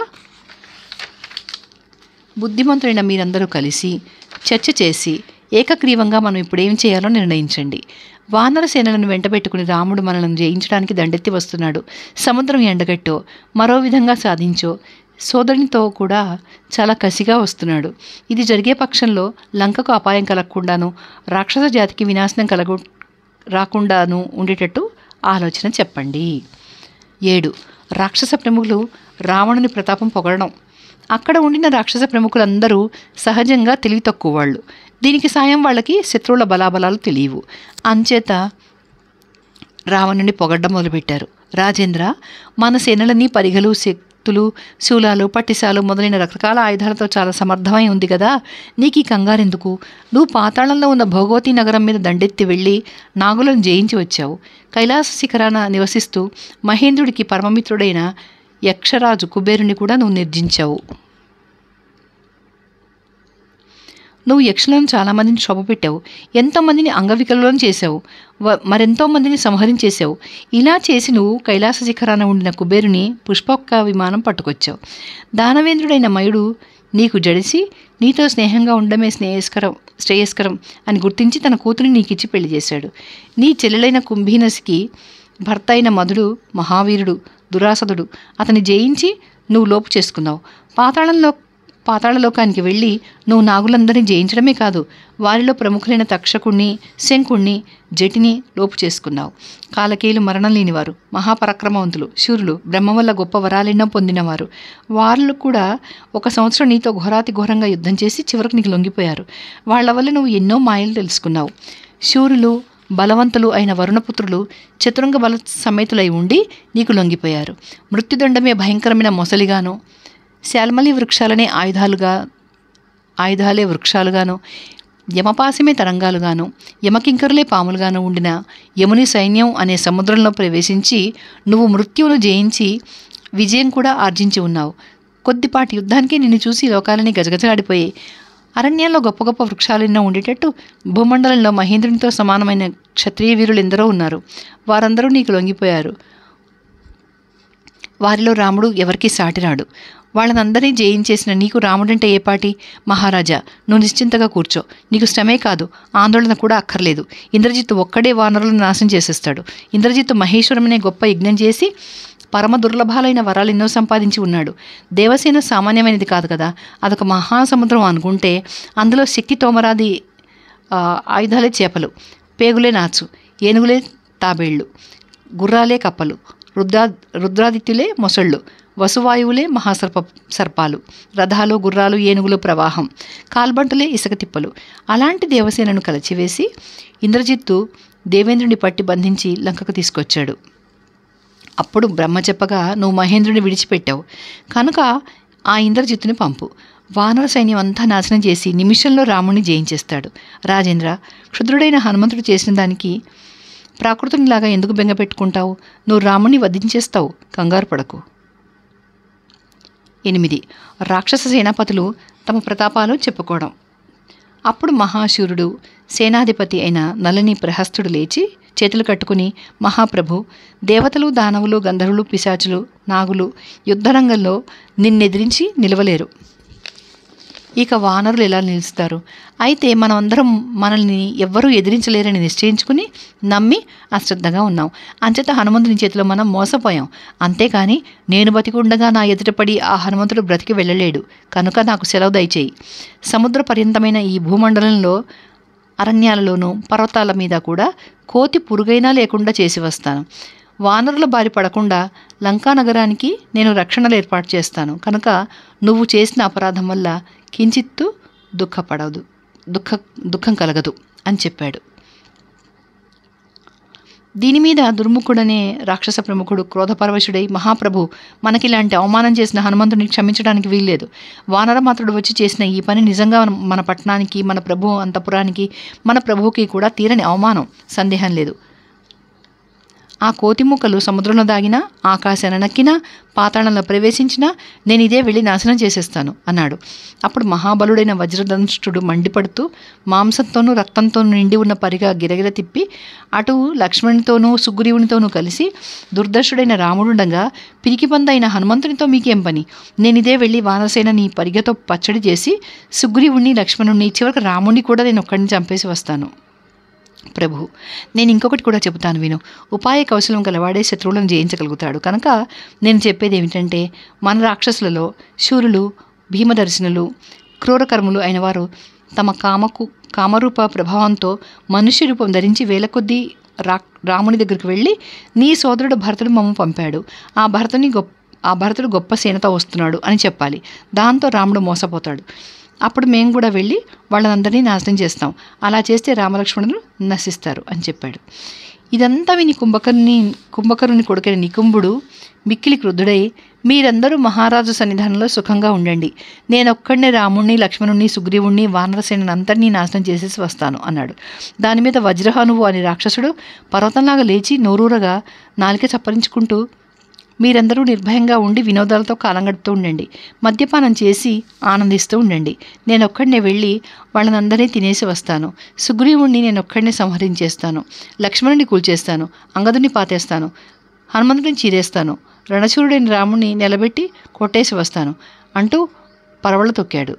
బుద్ధిమంతులైన మీరందరూ కలిసి చర్చ చేసి ఏకగ్రీవంగా మనం ఇప్పుడు ఏం చేయాలో నిర్ణయించండి వానర సేనలను వెంటబెట్టుకుని రాముడు మనల్ని జయించడానికి దండెత్తి వస్తున్నాడు సముద్రం ఎండగట్టో మరో విధంగా సాధించో సోదరునితో కూడా చాలా కసిగా వస్తున్నాడు ఇది జరిగే పక్షంలో లంకకు అపాయం కలగకుండాను రాక్షస జాతికి వినాశనం కలగ రాకుండాను ఉండేటట్టు ఆలోచన చెప్పండి ఏడు రాక్షస ప్రముఖులు రావణుని ప్రతాపం పొగడడం అక్కడ ఉండిన రాక్షస ప్రముఖులందరూ సహజంగా తెలివి తక్కువ వాళ్ళు దీనికి సాయం వాళ్ళకి శత్రువుల బలాబలాలు తెలియవు అంచేత రావణుని పొగడ్డం మొదలుపెట్టారు రాజేంద్ర మన సేనలన్నీ పరిగలు శక్తులు శూలాలు పట్టిసాలు మొదలైన రకరకాల ఆయుధాలతో చాలా సమర్థమై ఉంది కదా నీకు ఈ కంగారెందుకు నువ్వు పాతాళంలో ఉన్న భోగవతి నగరం మీద దండెత్తి వెళ్ళి నాగులను జయించి వచ్చావు కైలాస శిఖరాన నివసిస్తూ మహేంద్రుడికి పరమమిత్రుడైన యక్షరాజు కుబేరుని కూడా నువ్వు నిర్జించావు నువ్వు యక్షులను చాలామందిని శోభపెట్టావు ఎంతోమందిని అంగవికలులను చేశావు వ- మరెంతో మందిని సంహరించేశావు ఇలా చేసి నువ్వు కైలాస శిఖరాన ఉండిన కుబేరుని పుష్పొక్క విమానం పట్టుకొచ్చావు దానవేంద్రుడైన మయుడు నీకు జడిసి నీతో స్నేహంగా ఉండడమే స్నేహస్కరం శ్రేయస్కరం అని గుర్తించి తన కూతురిని నీకిచ్చి పెళ్లి చేశాడు నీ చెల్లెలైన కుంభీనసికి భర్త అయిన మధుడు మహావీరుడు దురాసదుడు అతని జయించి నువ్వు లోపు చేసుకున్నావు పాతాళంలో పాతాళలోకానికి వెళ్ళి నువ్వు నాగులందరినీ జయించడమే కాదు వారిలో ప్రముఖులైన తక్షకుణ్ణి శంకుణ్ణి జటిని లోపు చేసుకున్నావు కాలకేయులు మరణం లేనివారు మహాపరాక్రమవంతులు శూరులు బ్రహ్మ వల్ల గొప్ప వరాలెన్నో పొందినవారు వాళ్ళు కూడా ఒక సంవత్సరం నీతో ఘోరాతి ఘోరంగా యుద్ధం చేసి చివరకు నీకు లొంగిపోయారు వాళ్ళ వల్ల నువ్వు ఎన్నో మాయలు తెలుసుకున్నావు శూరులు బలవంతులు అయిన వరుణపుత్రులు చతురంగ బల సమేతులై ఉండి నీకు లొంగిపోయారు మృత్యుదండమే భయంకరమైన మొసలిగాను శాల్మలి వృక్షాలనే ఆయుధాలుగా ఆయుధాలే వృక్షాలుగాను యమపాసమే తరంగాలుగాను యమకింకరులే పాములుగాను ఉండిన యముని సైన్యం అనే సముద్రంలో ప్రవేశించి నువ్వు మృత్యువును జయించి విజయం కూడా ఆర్జించి ఉన్నావు కొద్దిపాటి యుద్ధానికి నిన్ను చూసి లోకాలని గజగజలాడిపోయాయి అరణ్యాల్లో గొప్ప గొప్ప వృక్షాలు ఎన్నో ఉండేటట్టు భూమండలంలో మహేంద్రునితో సమానమైన క్షత్రియ వీరులు ఎందరో ఉన్నారు వారందరూ నీకు లొంగిపోయారు వారిలో రాముడు ఎవరికీ సాటిరాడు వాళ్ళనందరినీ జయించేసిన నీకు రాముడంటే ఏపాటి మహారాజా నువ్వు నిశ్చింతగా కూర్చో నీకు శ్రమే కాదు ఆందోళన కూడా అక్కర్లేదు ఇంద్రజిత్తు ఒక్కడే వానరులను నాశనం చేసేస్తాడు ఇంద్రజిత్తు మహేశ్వరమనే గొప్ప యజ్ఞం చేసి పరమ దుర్లభాలైన వరాలు ఎన్నో సంపాదించి ఉన్నాడు దేవసేన సామాన్యమైనది కాదు కదా అదొక మహాసముద్రం అనుకుంటే అందులో శక్తి తోమరాది ఆ, ఆయుధాలే చేపలు పేగులే నాచు ఏనుగులే తాబేళ్ళు గుర్రాలే కప్పలు రుద్రా రుద్రాదిత్యులే మొసళ్ళు వసువాయువులే మహాసర్ప సర్పాలు రథాలు గుర్రాలు ఏనుగులు ప్రవాహం కాల్బంటులే ఇసుక తిప్పలు అలాంటి దేవసేనను కలచివేసి ఇంద్రజిత్తు దేవేంద్రుని పట్టి బంధించి లంకకు తీసుకొచ్చాడు అప్పుడు బ్రహ్మ చెప్పగా నువ్వు మహేంద్రుని విడిచిపెట్టావు కనుక ఆ ఇంద్రజిత్తుని పంపు వానర సైన్యం అంతా నాశనం చేసి నిమిషంలో రాముణ్ణి జయించేస్తాడు రాజేంద్ర క్షుద్రుడైన హనుమంతుడు చేసిన దానికి ప్రాకృతునిలాగా ఎందుకు బెంగ పెట్టుకుంటావు నువ్వు రాముణ్ణి వధించేస్తావు కంగారు పడకు ఎనిమిది రాక్షస సేనాపతులు తమ ప్రతాపాలు చెప్పుకోవడం అప్పుడు మహాశూరుడు సేనాధిపతి అయిన నలని ప్రహస్తుడు లేచి చేతులు కట్టుకుని మహాప్రభు దేవతలు దానవులు గంధర్వులు పిశాచులు నాగులు యుద్ధరంగంలో నిన్నెదిరించి నిలవలేరు ఇక వానరులు ఎలా నిలుస్తారు అయితే మనమందరం మనల్ని ఎవ్వరూ ఎదిరించలేరని నిశ్చయించుకుని నమ్మి అశ్రద్ధగా ఉన్నాం అంచేత హనుమంతుని చేతిలో మనం మోసపోయాం అంతేకాని నేను బతికుండగా నా ఎదుటపడి ఆ హనుమంతుడు బ్రతికి వెళ్ళలేడు కనుక నాకు సెలవు దయచేయి సముద్ర పర్యంతమైన ఈ భూమండలంలో అరణ్యాలలోనూ పర్వతాల మీద కూడా కోతి పురుగైనా లేకుండా చేసి వస్తాను వానరుల బారి పడకుండా లంకా నగరానికి నేను రక్షణలు ఏర్పాటు చేస్తాను కనుక నువ్వు చేసిన అపరాధం వల్ల కించిత్తు దుఃఖపడదు దుఃఖ దుఃఖం కలగదు అని చెప్పాడు దీని మీద దుర్ముఖుడనే రాక్షస ప్రముఖుడు క్రోధపరవశుడై మహాప్రభు మనకిలాంటి అవమానం చేసిన హనుమంతుని క్షమించడానికి వీల్లేదు వానరమాత్రుడు వచ్చి చేసిన ఈ పని నిజంగా మన- మన పట్టణానికి మన ప్రభు అంతపురానికి మన ప్రభువుకి కూడా తీరని అవమానం సందేహం లేదు ఆ కోతిముక్కలు సముద్రంలో దాగినా ఆకాశాన నక్కినా పాతాళంలో ప్రవేశించినా నేను ఇదే వెళ్ళి నాశనం చేసేస్తాను అన్నాడు అప్పుడు మహాబలుడైన వజ్రదంష్టుడు మండిపడుతూ మాంసంతోనూ రక్తంతోనూ నిండి ఉన్న పరిగా గిరగిర తిప్పి అటు లక్ష్మణునితోనూ సుగ్రీవునితోనూ కలిసి దుర్దర్శుడైన రాముడుండగా పిరికిపందైన హనుమంతునితో మీకేం పని నేను ఇదే వెళ్ళి వానరసేన నీ పరిగతో పచ్చడి చేసి సుగ్రీవుణ్ణి లక్ష్మణుణ్ణి చివరికి రాముణ్ణి కూడా నేను ఒక్కడిని చంపేసి వస్తాను ప్రభు నేను ఇంకొకటి కూడా చెబుతాను విను ఉపాయ కౌశలం గలవాడే శత్రువులను జయించగలుగుతాడు కనుక నేను చెప్పేది ఏమిటంటే మన రాక్షసులలో శూరులు భీమదర్శనులు క్రూరకర్ములు అయిన వారు తమ కామకు కామరూప ప్రభావంతో మనుష్య రూపం ధరించి వేల కొద్దీ రా రాముని దగ్గరికి వెళ్ళి నీ సోదరుడు భరతుడు మమ్మ పంపాడు ఆ భరతుని గొప్ప ఆ భరతుడు గొప్ప సేనతో వస్తున్నాడు అని చెప్పాలి దాంతో రాముడు మోసపోతాడు అప్పుడు మేము కూడా వెళ్ళి వాళ్ళందరినీ నాశనం చేస్తాం అలా చేస్తే రామలక్ష్మణులు నశిస్తారు అని చెప్పాడు ఇదంతా విని కుంభకర్ణి కుంభకరుని కొడుకైన నికుంభుడు మిక్కిలి క్రుద్ధుడై మీరందరూ మహారాజు సన్నిధానంలో సుఖంగా ఉండండి నేనొక్కడినే రాముణ్ణి లక్ష్మణుణ్ణి సుగ్రీవుణ్ణి వానరసేనని అంతటినీ నాశనం చేసేసి వస్తాను అన్నాడు దాని మీద వజ్రహనువు అనే రాక్షసుడు పర్వతంలాగా లేచి నోరూరగా నాలిక చప్పరించుకుంటూ మీరందరూ నిర్భయంగా ఉండి వినోదాలతో కాలం గడుపుతూ ఉండండి మద్యపానం చేసి ఆనందిస్తూ ఉండండి నేను ఒక్కడినే వెళ్ళి వాళ్ళనందరినీ తినేసి వస్తాను సుగ్రీవుణ్ణి నేను ఒక్కడినే సంహరించేస్తాను లక్ష్మణుని కూల్చేస్తాను అంగదుని పాతేస్తాను హనుమంతుడిని చీరేస్తాను రణచూరుడైన రాముణ్ణి నిలబెట్టి కొట్టేసి వస్తాను అంటూ పరవళ్ళు తొక్కాడు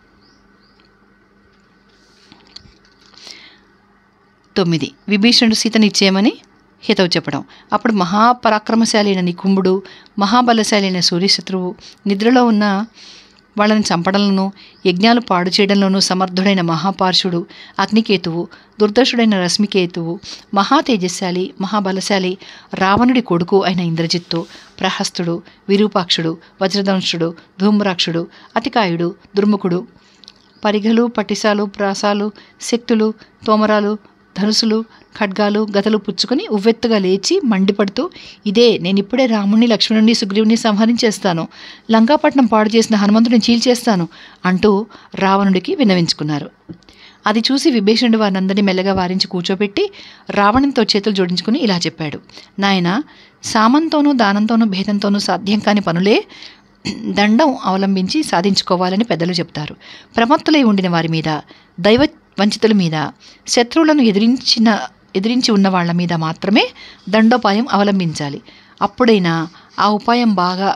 తొమ్మిది విభీషణుడు సీతని ఇచ్చేయమని హితవు చెప్పడం అప్పుడు మహాపరాక్రమశాలి అయిన నికుంభుడు మహాబలశాలి అయిన సూర్యశత్రువు నిద్రలో ఉన్న వాళ్ళని చంపడంలోనూ యజ్ఞాలు పాడు చేయడంలోనూ సమర్థుడైన మహాపార్షుడు అగ్నికేతువు దుర్దర్శుడైన రశ్మికేతువు మహా తేజస్శాలి మహాబలశాలి రావణుడి కొడుకు అయిన ఇంద్రజిత్తు ప్రహస్తుడు విరూపాక్షుడు వజ్రదంశుడు ధూమ్రాక్షుడు అతికాయుడు దుర్ముఖుడు పరిఘలు పటిసాలు ప్రాసాలు శక్తులు తోమరాలు ధనుసులు ఖడ్గాలు గదలు పుచ్చుకొని ఉవ్వెత్తుగా లేచి మండిపడుతూ ఇదే నేను ఇప్పుడే రాముణ్ణి లక్ష్మణుని సుగ్రీవుని సంహరించేస్తాను లంకాపట్నం పాడు చేసిన హనుమంతుడిని చీల్చేస్తాను అంటూ రావణుడికి విన్నవించుకున్నారు అది చూసి విభీషణుడు వారినందరినీ మెల్లగా వారించి కూర్చోబెట్టి రావణునితో చేతులు జోడించుకుని ఇలా చెప్పాడు నాయన సామంతోనూ దానంతోనూ భేదంతోనూ సాధ్యం కాని పనులే దండం అవలంబించి సాధించుకోవాలని పెద్దలు చెప్తారు ప్రమత్తులై ఉండిన వారి మీద దైవ వంచితుల మీద శత్రువులను ఎదిరించిన ఎదిరించి ఉన్న వాళ్ళ మీద మాత్రమే దండోపాయం అవలంబించాలి అప్పుడైనా ఆ ఉపాయం బాగా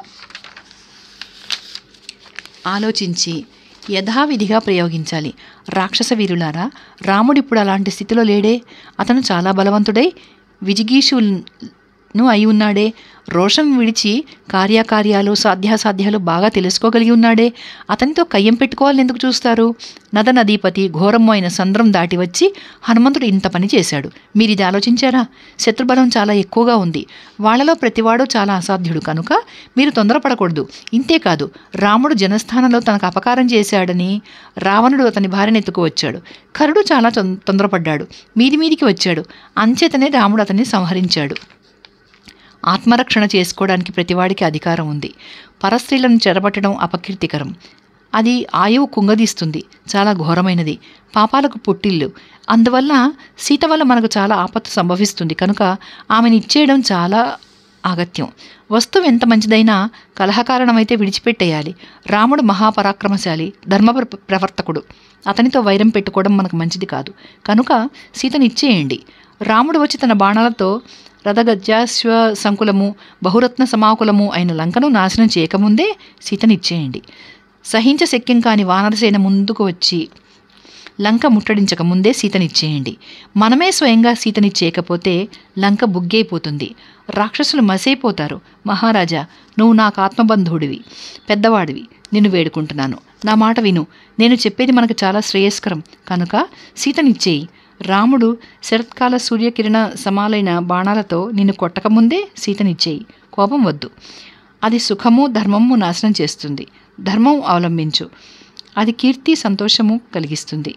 ఆలోచించి యథావిధిగా ప్రయోగించాలి రాక్షస వీరులారా రాముడిప్పుడు అలాంటి స్థితిలో లేడే అతను చాలా బలవంతుడై విజిగీషును అయి ఉన్నాడే రోషం విడిచి కార్యకార్యాలు సాధ్యాసాధ్యాలు బాగా తెలుసుకోగలిగి ఉన్నాడే అతనితో కయ్యం పెట్టుకోవాలని ఎందుకు చూస్తారు నద నదీపతి ఘోరము అయిన సంద్రం దాటి వచ్చి హనుమంతుడు ఇంత పని చేశాడు మీరు ఇది ఆలోచించారా శత్రుబలం చాలా ఎక్కువగా ఉంది వాళ్ళలో ప్రతివాడు చాలా అసాధ్యుడు కనుక మీరు తొందరపడకూడదు ఇంతేకాదు రాముడు జనస్థానంలో తనకు అపకారం చేశాడని రావణుడు అతని భార్యను ఎత్తుకు వచ్చాడు కరుడు చాలా తొం- తొందరపడ్డాడు మీది మీదికి వచ్చాడు అంచేతనే రాముడు అతన్ని సంహరించాడు ఆత్మరక్షణ చేసుకోవడానికి ప్రతివాడికి అధికారం ఉంది పరస్త్రీలను చెరబట్టడం అపకీర్తికరం అది ఆయువు కుంగదీస్తుంది చాలా ఘోరమైనది పాపాలకు పుట్టిల్లు అందువల్ల సీత వల్ల మనకు చాలా ఆపత్తు సంభవిస్తుంది కనుక ఆమెను ఇచ్చేయడం చాలా అగత్యం వస్తువు ఎంత మంచిదైనా కలహకారణమైతే విడిచిపెట్టేయాలి రాముడు మహాపరాక్రమశాలి ధర్మ ప్ర- ప్రవర్తకుడు అతనితో వైరం పెట్టుకోవడం మనకు మంచిది కాదు కనుక సీతను ఇచ్చేయండి రాముడు వచ్చి తన బాణాలతో రథగజాశ్వ సంకులము బహురత్న సమాకులము అయిన లంకను నాశనం చేయకముందే సీతనిచ్చేయండి సహించ శక్యం కాని వానరసేన ముందుకు వచ్చి లంక ముట్టడించక ముందే సీతనిచ్చేయండి మనమే స్వయంగా సీతనిచ్చేయకపోతే లంక బుగ్గైపోతుంది రాక్షసులు మసైపోతారు మహారాజా నువ్వు నాకు ఆత్మబంధువుడివి పెద్దవాడివి నిన్ను వేడుకుంటున్నాను నా మాట విను నేను చెప్పేది మనకు చాలా శ్రేయస్కరం కనుక సీతనిచ్చేయి రాముడు శరత్కాల సూర్యకిరణ సమాలైన బాణాలతో నిన్ను కొట్టకముందే సీతనిచ్చేయి కోపం వద్దు అది సుఖము ధర్మము నాశనం చేస్తుంది ధర్మం అవలంబించు అది కీర్తి సంతోషము కలిగిస్తుంది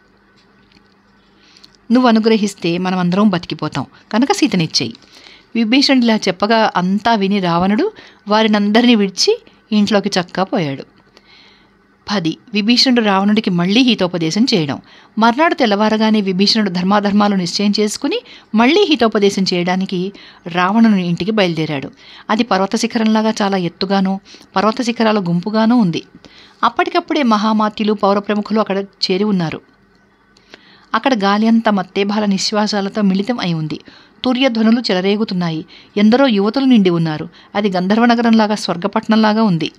నువ్వు అనుగ్రహిస్తే మనమందరం బతికిపోతాం కనుక సీతనిచ్చేయి విభీషణుడు ఇలా చెప్పగా అంతా విని రావణుడు వారినందరినీ విడిచి ఇంట్లోకి చక్కా పోయాడు పది విభీషణుడు రావణుడికి మళ్ళీ హితోపదేశం చేయడం మర్నాడు తెల్లవారగానే విభీషణుడు ధర్మాధర్మాలు నిశ్చయం చేసుకుని మళ్ళీ హితోపదేశం చేయడానికి రావణుని ఇంటికి బయలుదేరాడు అది పర్వత శిఖరంలాగా చాలా ఎత్తుగానూ పర్వత శిఖరాల గుంపుగానూ ఉంది అప్పటికప్పుడే మహామాత్యులు పౌర ప్రముఖులు అక్కడ చేరి ఉన్నారు అక్కడ గాలి అంతా మత్తేభాల నిశ్వాసాలతో మిళితం అయి ఉంది తూర్యధ్వనులు చెలరేగుతున్నాయి ఎందరో యువతులు నిండి ఉన్నారు అది గంధర్వ నగరంలాగా స్వర్గపట్నంలాగా ఉంది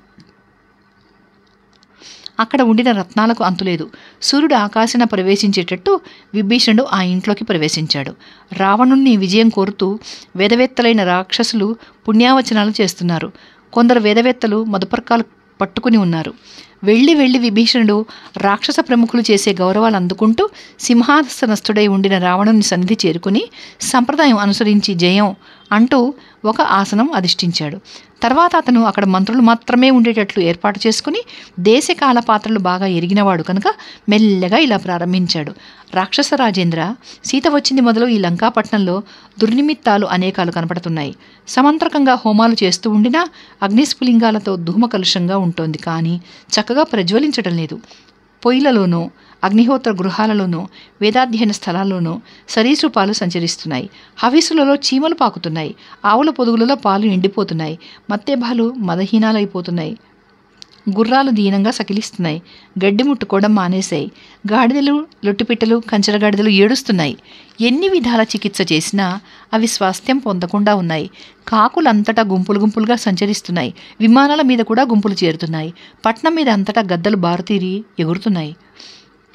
అక్కడ ఉండిన రత్నాలకు అంతులేదు సూర్యుడు ఆకాశన ప్రవేశించేటట్టు విభీషణుడు ఆ ఇంట్లోకి ప్రవేశించాడు రావణుణ్ణి విజయం కోరుతూ వేదవేత్తలైన రాక్షసులు పుణ్యావచనాలు చేస్తున్నారు కొందరు వేదవేత్తలు మధుపర్కాలు పట్టుకుని ఉన్నారు వెళ్ళి వెళ్ళి విభీషణుడు రాక్షస ప్రముఖులు చేసే గౌరవాలు అందుకుంటూ సింహాసనస్థుడై ఉండిన రావణుని సన్నిధి చేరుకుని సంప్రదాయం అనుసరించి జయం అంటూ ఒక ఆసనం అధిష్ఠించాడు తర్వాత అతను అక్కడ మంత్రులు మాత్రమే ఉండేటట్లు ఏర్పాటు చేసుకుని దేశకాల పాత్రలు బాగా ఎరిగినవాడు కనుక మెల్లగా ఇలా ప్రారంభించాడు రాక్షస రాజేంద్ర సీత వచ్చింది మొదలు ఈ లంకాపట్నంలో దుర్నిమిత్తాలు అనేకాలు కనపడుతున్నాయి సమంత్రకంగా హోమాలు చేస్తూ ఉండినా అగ్నిస్ఫులింగాలతో ధూమ కలుషంగా ఉంటుంది కానీ చక్కగా ప్రజ్వలించడం లేదు పొయ్యిలలోనూ అగ్నిహోత్ర గృహాలలోనూ వేదాధ్యయన స్థలాల్లోనూ సరీసృపాలు సంచరిస్తున్నాయి హవిసులలో చీమలు పాకుతున్నాయి ఆవుల పొదుగులలో పాలు ఎండిపోతున్నాయి మత్తేభాలు మదహీనాలైపోతున్నాయి గుర్రాలు దీనంగా సకిలిస్తున్నాయి గడ్డి ముట్టుకోవడం మానేశాయి గాడిదలు లొట్టిపిట్టలు కంచరగాడిదలు ఏడుస్తున్నాయి ఎన్ని విధాల చికిత్స చేసినా అవి స్వాస్థ్యం పొందకుండా ఉన్నాయి కాకులంతటా గుంపులు గుంపులుగా సంచరిస్తున్నాయి విమానాల మీద కూడా గుంపులు చేరుతున్నాయి పట్నం మీద అంతటా గద్దలు బారుతీరి ఎగురుతున్నాయి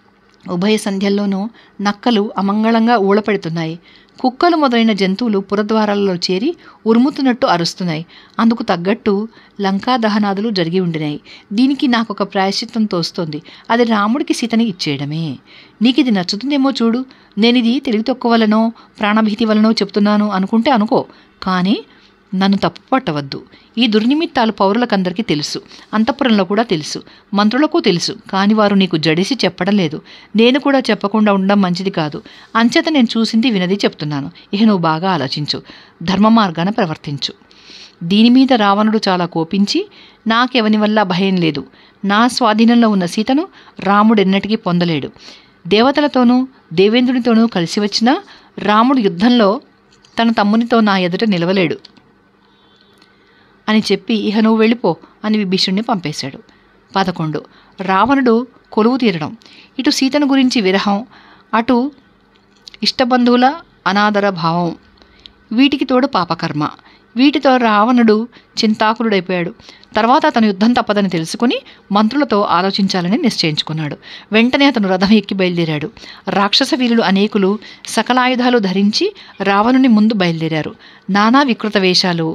ఉభయ సంధ్యల్లోనూ నక్కలు అమంగళంగా ఊళపెడుతున్నాయి కుక్కలు మొదలైన జంతువులు పురద్వారాలలో చేరి ఉరుముతున్నట్టు అరుస్తున్నాయి అందుకు తగ్గట్టు లంకా దహనాదులు జరిగి ఉండినాయి దీనికి నాకు ఒక ప్రాయశ్చిత్తం తోస్తోంది అది రాముడికి సీతని ఇచ్చేయడమే నీకు ఇది నచ్చుతుందేమో చూడు నేను ఇది తెలివి తక్కువ వలనో ప్రాణభీతి వలనో చెప్తున్నాను అనుకుంటే అనుకో కానీ నన్ను తప్పు పట్టవద్దు ఈ దుర్నిమిత్తాలు పౌరులకందరికీ తెలుసు అంతఃపురంలో కూడా తెలుసు మంత్రులకు తెలుసు కానీ వారు నీకు జడిసి చెప్పడం లేదు నేను కూడా చెప్పకుండా ఉండడం మంచిది కాదు అంచేత నేను చూసింది వినది చెప్తున్నాను ఇక నువ్వు బాగా ఆలోచించు ధర్మ మార్గాన ప్రవర్తించు దీని మీద రావణుడు చాలా కోపించి నాకెవని వల్ల భయం లేదు నా స్వాధీనంలో ఉన్న సీతను రాముడెన్నటికీ పొందలేడు దేవతలతోనూ దేవేంద్రునితోనూ కలిసి వచ్చిన రాముడు యుద్ధంలో తన తమ్మునితో నా ఎదుట నిలవలేడు అని చెప్పి ఇహ నువ్వు వెళ్ళిపో అని విభీషణ్ణి పంపేశాడు పదకొండు రావణుడు కొలువు తీరడం ఇటు సీతను గురించి విరహం అటు ఇష్టబంధువుల అనాదర భావం వీటికి తోడు పాపకర్మ వీటితో రావణుడు చింతాకులుడైపోయాడు తర్వాత అతను యుద్ధం తప్పదని తెలుసుకుని మంత్రులతో ఆలోచించాలని నిశ్చయించుకున్నాడు వెంటనే అతను రథం ఎక్కి బయలుదేరాడు రాక్షస వీరులు అనేకులు సకలాయుధాలు ధరించి రావణుని ముందు బయలుదేరారు నానా వికృత వేషాలు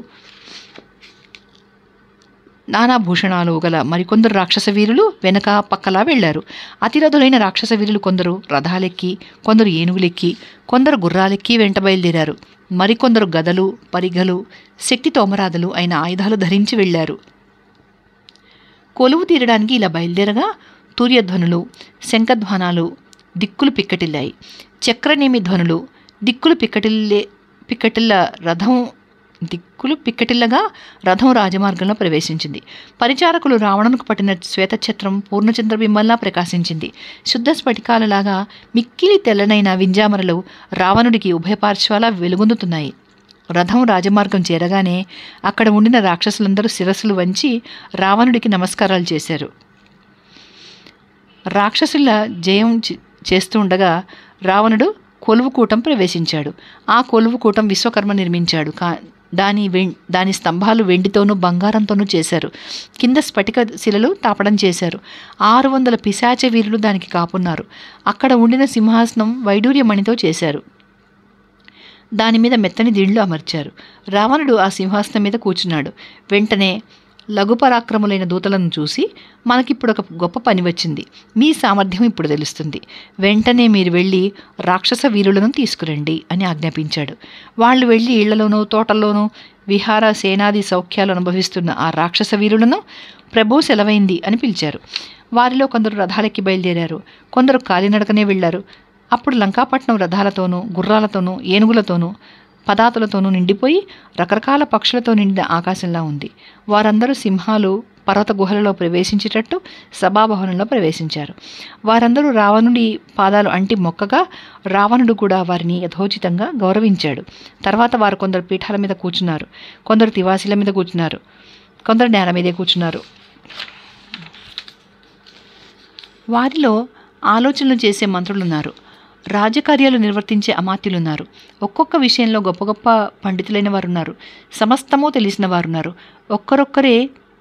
నానా భూషణాలు గల మరికొందరు రాక్షస వీరులు వెనక పక్కలా వెళ్లారు అతిరథులైన రాక్షస వీరులు కొందరు రథాలెక్కి కొందరు ఏనుగులెక్కి కొందరు గుర్రాలెక్కి వెంట బయలుదేరారు మరికొందరు గదలు పరిగలు శక్తి తోమరాదులు అయిన ఆయుధాలు ధరించి వెళ్లారు కొలువు తీరడానికి ఇలా బయలుదేరగా తూర్యధ్వనులు శంఖధ్వానాలు దిక్కులు పిక్కటిల్లాయి చక్రనేమి ధ్వనులు దిక్కులు పిక్కటిల్లే పిక్కటిల్ల రథం దిక్కులు పిక్కటిల్లగా రథం రాజమార్గంలో ప్రవేశించింది పరిచారకులు రావణునికి పట్టిన శ్వేతఛత్రం పూర్ణచంద్రబింబంలా ప్రకాశించింది శుద్ధ స్ఫటికాలలాగా మిక్కిలి తెల్లనైన వింజామరలు రావణుడికి ఉభయ పార్శ్వాల వెలుగొందుతున్నాయి రథం రాజమార్గం చేరగానే అక్కడ ఉండిన రాక్షసులందరూ శిరస్సులు వంచి రావణుడికి నమస్కారాలు చేశారు రాక్షసుల జయం చే- చేస్తూ ఉండగా రావణుడు కొలువుకూటం ప్రవేశించాడు ఆ కొలువుకూటం విశ్వకర్మ నిర్మించాడు కా దాని వెం దాని స్తంభాలు వెండితోనూ బంగారంతోనూ చేశారు కింద స్ఫటిక శిలలు తాపడం చేశారు ఆరు వందల పిశాచ వీరులు దానికి కాపున్నారు అక్కడ ఉండిన సింహాసనం వైడూర్యమణితో చేశారు దాని మీద మెత్తని దిండ్లు అమర్చారు రావణుడు ఆ సింహాసనం మీద కూర్చున్నాడు వెంటనే లఘు పరాక్రములైన దూతలను చూసి మనకిప్పుడు ఒక గొప్ప పని వచ్చింది మీ సామర్థ్యం ఇప్పుడు తెలుస్తుంది వెంటనే మీరు వెళ్ళి రాక్షస వీరులను తీసుకురండి అని ఆజ్ఞాపించాడు వాళ్ళు వెళ్ళి ఇళ్లలోనూ తోటల్లోనూ విహార సేనాది సౌఖ్యాలు అనుభవిస్తున్న ఆ రాక్షస వీరులను ప్రభు సెలవైంది అని పిలిచారు వారిలో కొందరు రథాలెక్కి బయలుదేరారు కొందరు కాలినడకనే వెళ్ళారు అప్పుడు లంకాపట్నం రథాలతోనూ గుర్రాలతోనూ ఏనుగులతోనూ పదాతులతోనూ నిండిపోయి రకరకాల పక్షులతో నిండిన ఆకాశంలా ఉంది వారందరూ సింహాలు పర్వత గుహలలో ప్రవేశించేటట్టు సభాభవనంలో ప్రవేశించారు వారందరూ రావణుడి పాదాలు అంటి మొక్కగా రావణుడు కూడా వారిని యథోచితంగా గౌరవించాడు తర్వాత వారు కొందరు పీఠాల మీద కూర్చున్నారు కొందరు తివాసీల మీద కూర్చున్నారు కొందరు నేల మీదే కూర్చున్నారు వారిలో ఆలోచనలు చేసే మంత్రులున్నారు రాజకార్యాలు నిర్వర్తించే అమాత్యులున్నారు ఒక్కొక్క విషయంలో గొప్ప గొప్ప పండితులైన వారు ఉన్నారు సమస్తము తెలిసిన వారు ఉన్నారు ఒక్కరొక్కరే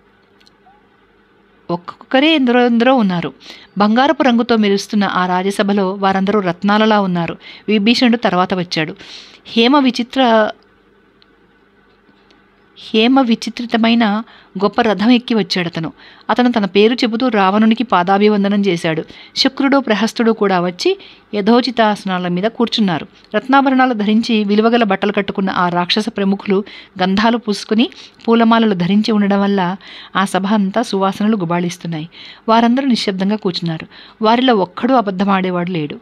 ఒక్కొక్కరే ఎందరో ఎందరో ఉన్నారు బంగారపు రంగుతో మెరుస్తున్న ఆ రాజ్యసభలో వారందరూ రత్నాలలా ఉన్నారు విభీషణుడు తర్వాత వచ్చాడు హేమ విచిత్ర హేమ విచిత్రితమైన గొప్ప రథం ఎక్కి వచ్చాడు అతను అతను తన పేరు చెబుతూ రావణునికి పాదాభివందనం చేశాడు శుక్రుడు ప్రహస్తుడు కూడా వచ్చి యథోచితాసనాల మీద కూర్చున్నారు రత్నాభరణాలు ధరించి విలువగల బట్టలు కట్టుకున్న ఆ రాక్షస ప్రముఖులు గంధాలు పూసుకుని పూలమాలలు ధరించి ఉండడం వల్ల ఆ సభ అంతా సువాసనలు గుబాళిస్తున్నాయి వారందరూ నిశ్శబ్దంగా కూర్చున్నారు వారిలో ఒక్కడూ అబద్ధమాడేవాడు లేడు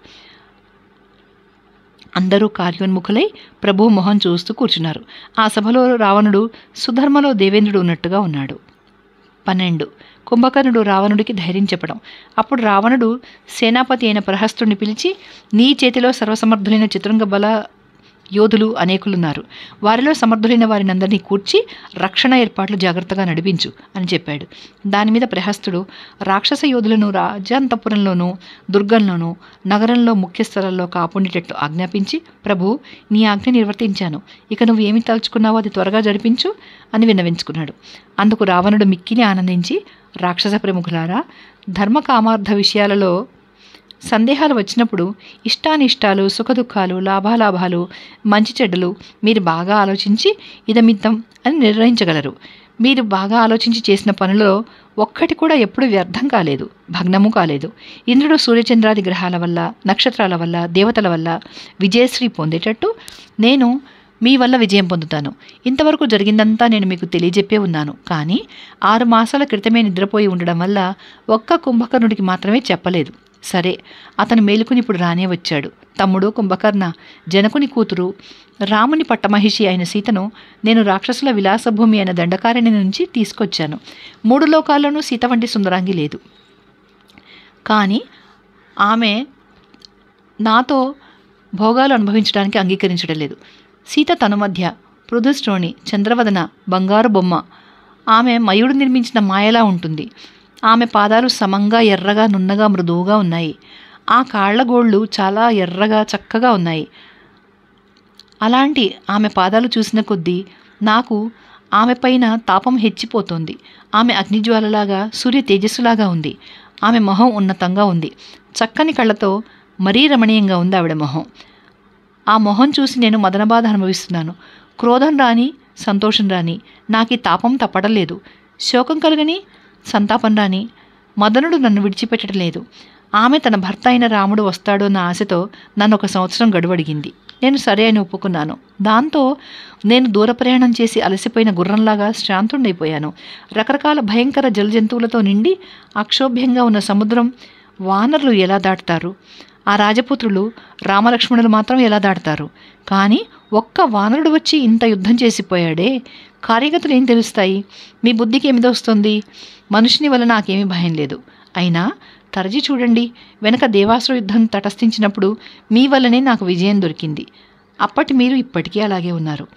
అందరూ కార్యోన్ముఖులై ప్రభు మొహం చూస్తూ కూర్చున్నారు ఆ సభలో రావణుడు సుధర్మలో దేవేంద్రుడు ఉన్నట్టుగా ఉన్నాడు పన్నెండు కుంభకర్ణుడు రావణుడికి ధైర్యం చెప్పడం అప్పుడు రావణుడు సేనాపతి అయిన ప్రహస్తుడిని పిలిచి నీ చేతిలో సర్వసమర్థులైన చతురంగ బల యోధులు అనేకులున్నారు వారిలో సమర్థులైన వారిని అందరినీ కూర్చి రక్షణ ఏర్పాట్లు జాగ్రత్తగా నడిపించు అని చెప్పాడు దాని మీద ప్రహస్తుడు రాక్షస యోధులను రాజాంతపురంలోనూ దుర్గంలోనూ నగరంలో ముఖ్య స్థలాల్లో కాపుండేటట్లు ఆజ్ఞాపించి ప్రభు నీ ఆజ్ఞ నిర్వర్తించాను ఇక నువ్వు ఏమి తలుచుకున్నావో అది త్వరగా జరిపించు అని విన్నవించుకున్నాడు అందుకు రావణుడు మిక్కిని ఆనందించి రాక్షస ప్రముఖులారా ధర్మ కామార్థ విషయాలలో సందేహాలు వచ్చినప్పుడు ఇష్టానిష్టాలు సుఖదుఖాలు లాభాలాభాలు మంచి చెడ్డలు మీరు బాగా ఆలోచించి ఇదమిద్దం అని నిర్ణయించగలరు మీరు బాగా ఆలోచించి చేసిన పనులలో ఒక్కటి కూడా ఎప్పుడు వ్యర్థం కాలేదు భగ్నము కాలేదు ఇంద్రుడు సూర్యచంద్రాది గ్రహాల వల్ల నక్షత్రాల వల్ల దేవతల వల్ల విజయశ్రీ పొందేటట్టు నేను మీ వల్ల విజయం పొందుతాను ఇంతవరకు జరిగిందంతా నేను మీకు తెలియజెప్పే ఉన్నాను కానీ ఆరు మాసాల క్రితమే నిద్రపోయి ఉండడం వల్ల ఒక్క కుంభకర్ణుడికి మాత్రమే చెప్పలేదు సరే అతను మేలుకుని ఇప్పుడు రానే వచ్చాడు తమ్ముడు కుంభకర్ణ జనకుని కూతురు రాముని పట్టమహిషి అయిన సీతను నేను రాక్షసుల విలాసభూమి అయిన దండకారణి నుంచి తీసుకొచ్చాను మూడు లోకాల్లోనూ సీత వంటి సుందరాంగి లేదు కానీ ఆమె నాతో భోగాలు అనుభవించడానికి అంగీకరించడం లేదు సీత తను మధ్య పృథుశ్రోణి చంద్రవదన బంగారు బొమ్మ ఆమె మయుడు నిర్మించిన మాయలా ఉంటుంది ఆమె పాదాలు సమంగా ఎర్రగా నున్నగా మృదువుగా ఉన్నాయి ఆ కాళ్ల గోళ్ళు చాలా ఎర్రగా చక్కగా ఉన్నాయి అలాంటి ఆమె పాదాలు చూసిన కొద్దీ నాకు ఆమె పైన తాపం హెచ్చిపోతోంది ఆమె అగ్నిజ్వాలలాగా సూర్య తేజస్సులాగా ఉంది ఆమె మొహం ఉన్నతంగా ఉంది చక్కని కళ్ళతో మరీ రమణీయంగా ఉంది ఆవిడ మొహం ఆ మొహం చూసి నేను మదనబాధ అనుభవిస్తున్నాను క్రోధం రాని సంతోషం రాని నాకు ఈ తాపం తప్పడం లేదు శోకం కలగని సంతాపం రాని మదనుడు నన్ను విడిచిపెట్టడం లేదు ఆమె తన భర్త అయిన రాముడు వస్తాడు అన్న ఆశతో నన్ను ఒక సంవత్సరం గడువు అడిగింది నేను సరే అని ఒప్పుకున్నాను దాంతో నేను దూర ప్రయాణం చేసి అలసిపోయిన గుర్రంలాగా శాంతుండైపోయాను రకరకాల భయంకర జలజంతువులతో నిండి అక్షోభ్యంగా ఉన్న సముద్రం వానరులు ఎలా దాటుతారు ఆ రాజపుత్రులు రామలక్ష్మణులు మాత్రం ఎలా దాటుతారు కానీ ఒక్క వానరుడు వచ్చి ఇంత యుద్ధం చేసిపోయాడే కార్యగతులు ఏం తెలుస్తాయి మీ బుద్ధికి ఏమి వస్తుంది మనుషుని వల్ల నాకేమీ భయం లేదు అయినా తరచి చూడండి వెనక దేవాసుర యుద్ధం తటస్థించినప్పుడు మీ వల్లనే నాకు విజయం దొరికింది అప్పటి మీరు ఇప్పటికీ అలాగే ఉన్నారు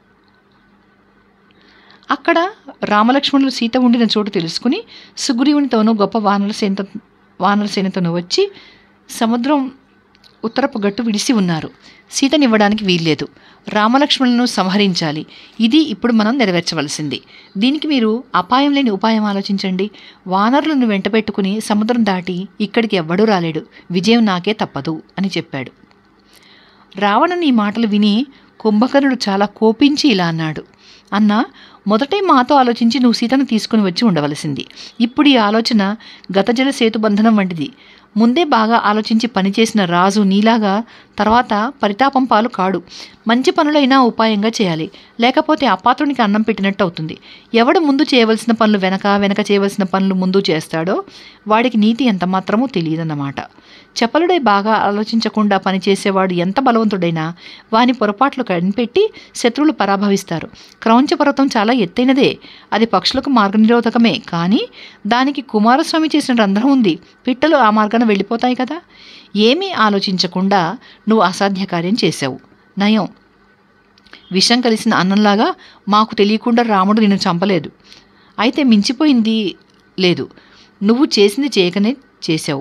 అక్కడ రామలక్ష్మణులు సీత ఉండిన చోటు తెలుసుకుని సుగ్రీవునితోనూ గొప్ప వానర సేనతో వానర సేనతోనూ వచ్చి సముద్రం ఉత్తరపు గట్టు విడిసి ఉన్నారు సీతనివ్వడానికి వీల్లేదు రామలక్ష్మణులను సంహరించాలి ఇది ఇప్పుడు మనం నెరవేర్చవలసింది దీనికి మీరు అపాయం లేని ఉపాయం ఆలోచించండి వానరులను వెంట పెట్టుకుని సముద్రం దాటి ఇక్కడికి ఎవ్వడూ రాలేడు విజయం నాకే తప్పదు అని చెప్పాడు రావణుని ఈ మాటలు విని కుంభకర్ణుడు చాలా కోపించి ఇలా అన్నాడు అన్న మొదటే మాతో ఆలోచించి నువ్వు సీతను తీసుకుని వచ్చి ఉండవలసింది ఇప్పుడు ఈ ఆలోచన గతజల సేతుబంధనం వంటిది ముందే బాగా ఆలోచించి పనిచేసిన రాజు నీలాగా తర్వాత పరితాపం పాలు కాడు మంచి పనులైనా ఉపాయంగా చేయాలి లేకపోతే అపాత్రునికి అన్నం పెట్టినట్టు అవుతుంది ఎవడు ముందు చేయవలసిన పనులు వెనక వెనక చేయవలసిన పనులు ముందు చేస్తాడో వాడికి నీతి ఎంత మాత్రమూ తెలియదన్నమాట చపలుడై బాగా ఆలోచించకుండా పనిచేసేవాడు ఎంత బలవంతుడైనా వాని పొరపాట్లు కనిపెట్టి శత్రువులు పరాభవిస్తారు క్రౌంచ పర్వతం చాలా ఎత్తైనదే అది పక్షులకు మార్గనిరోధకమే కానీ దానికి కుమారస్వామి చేసిన రంధ్రం ఉంది పిట్టలు ఆ మార్గాన వెళ్ళిపోతాయి కదా ఏమీ ఆలోచించకుండా నువ్వు అసాధ్య కార్యం చేశావు నయం విషం కలిసిన అన్నంలాగా మాకు తెలియకుండా రాముడు నిన్ను చంపలేదు అయితే మించిపోయింది లేదు నువ్వు చేసింది చేయకనే చేశావు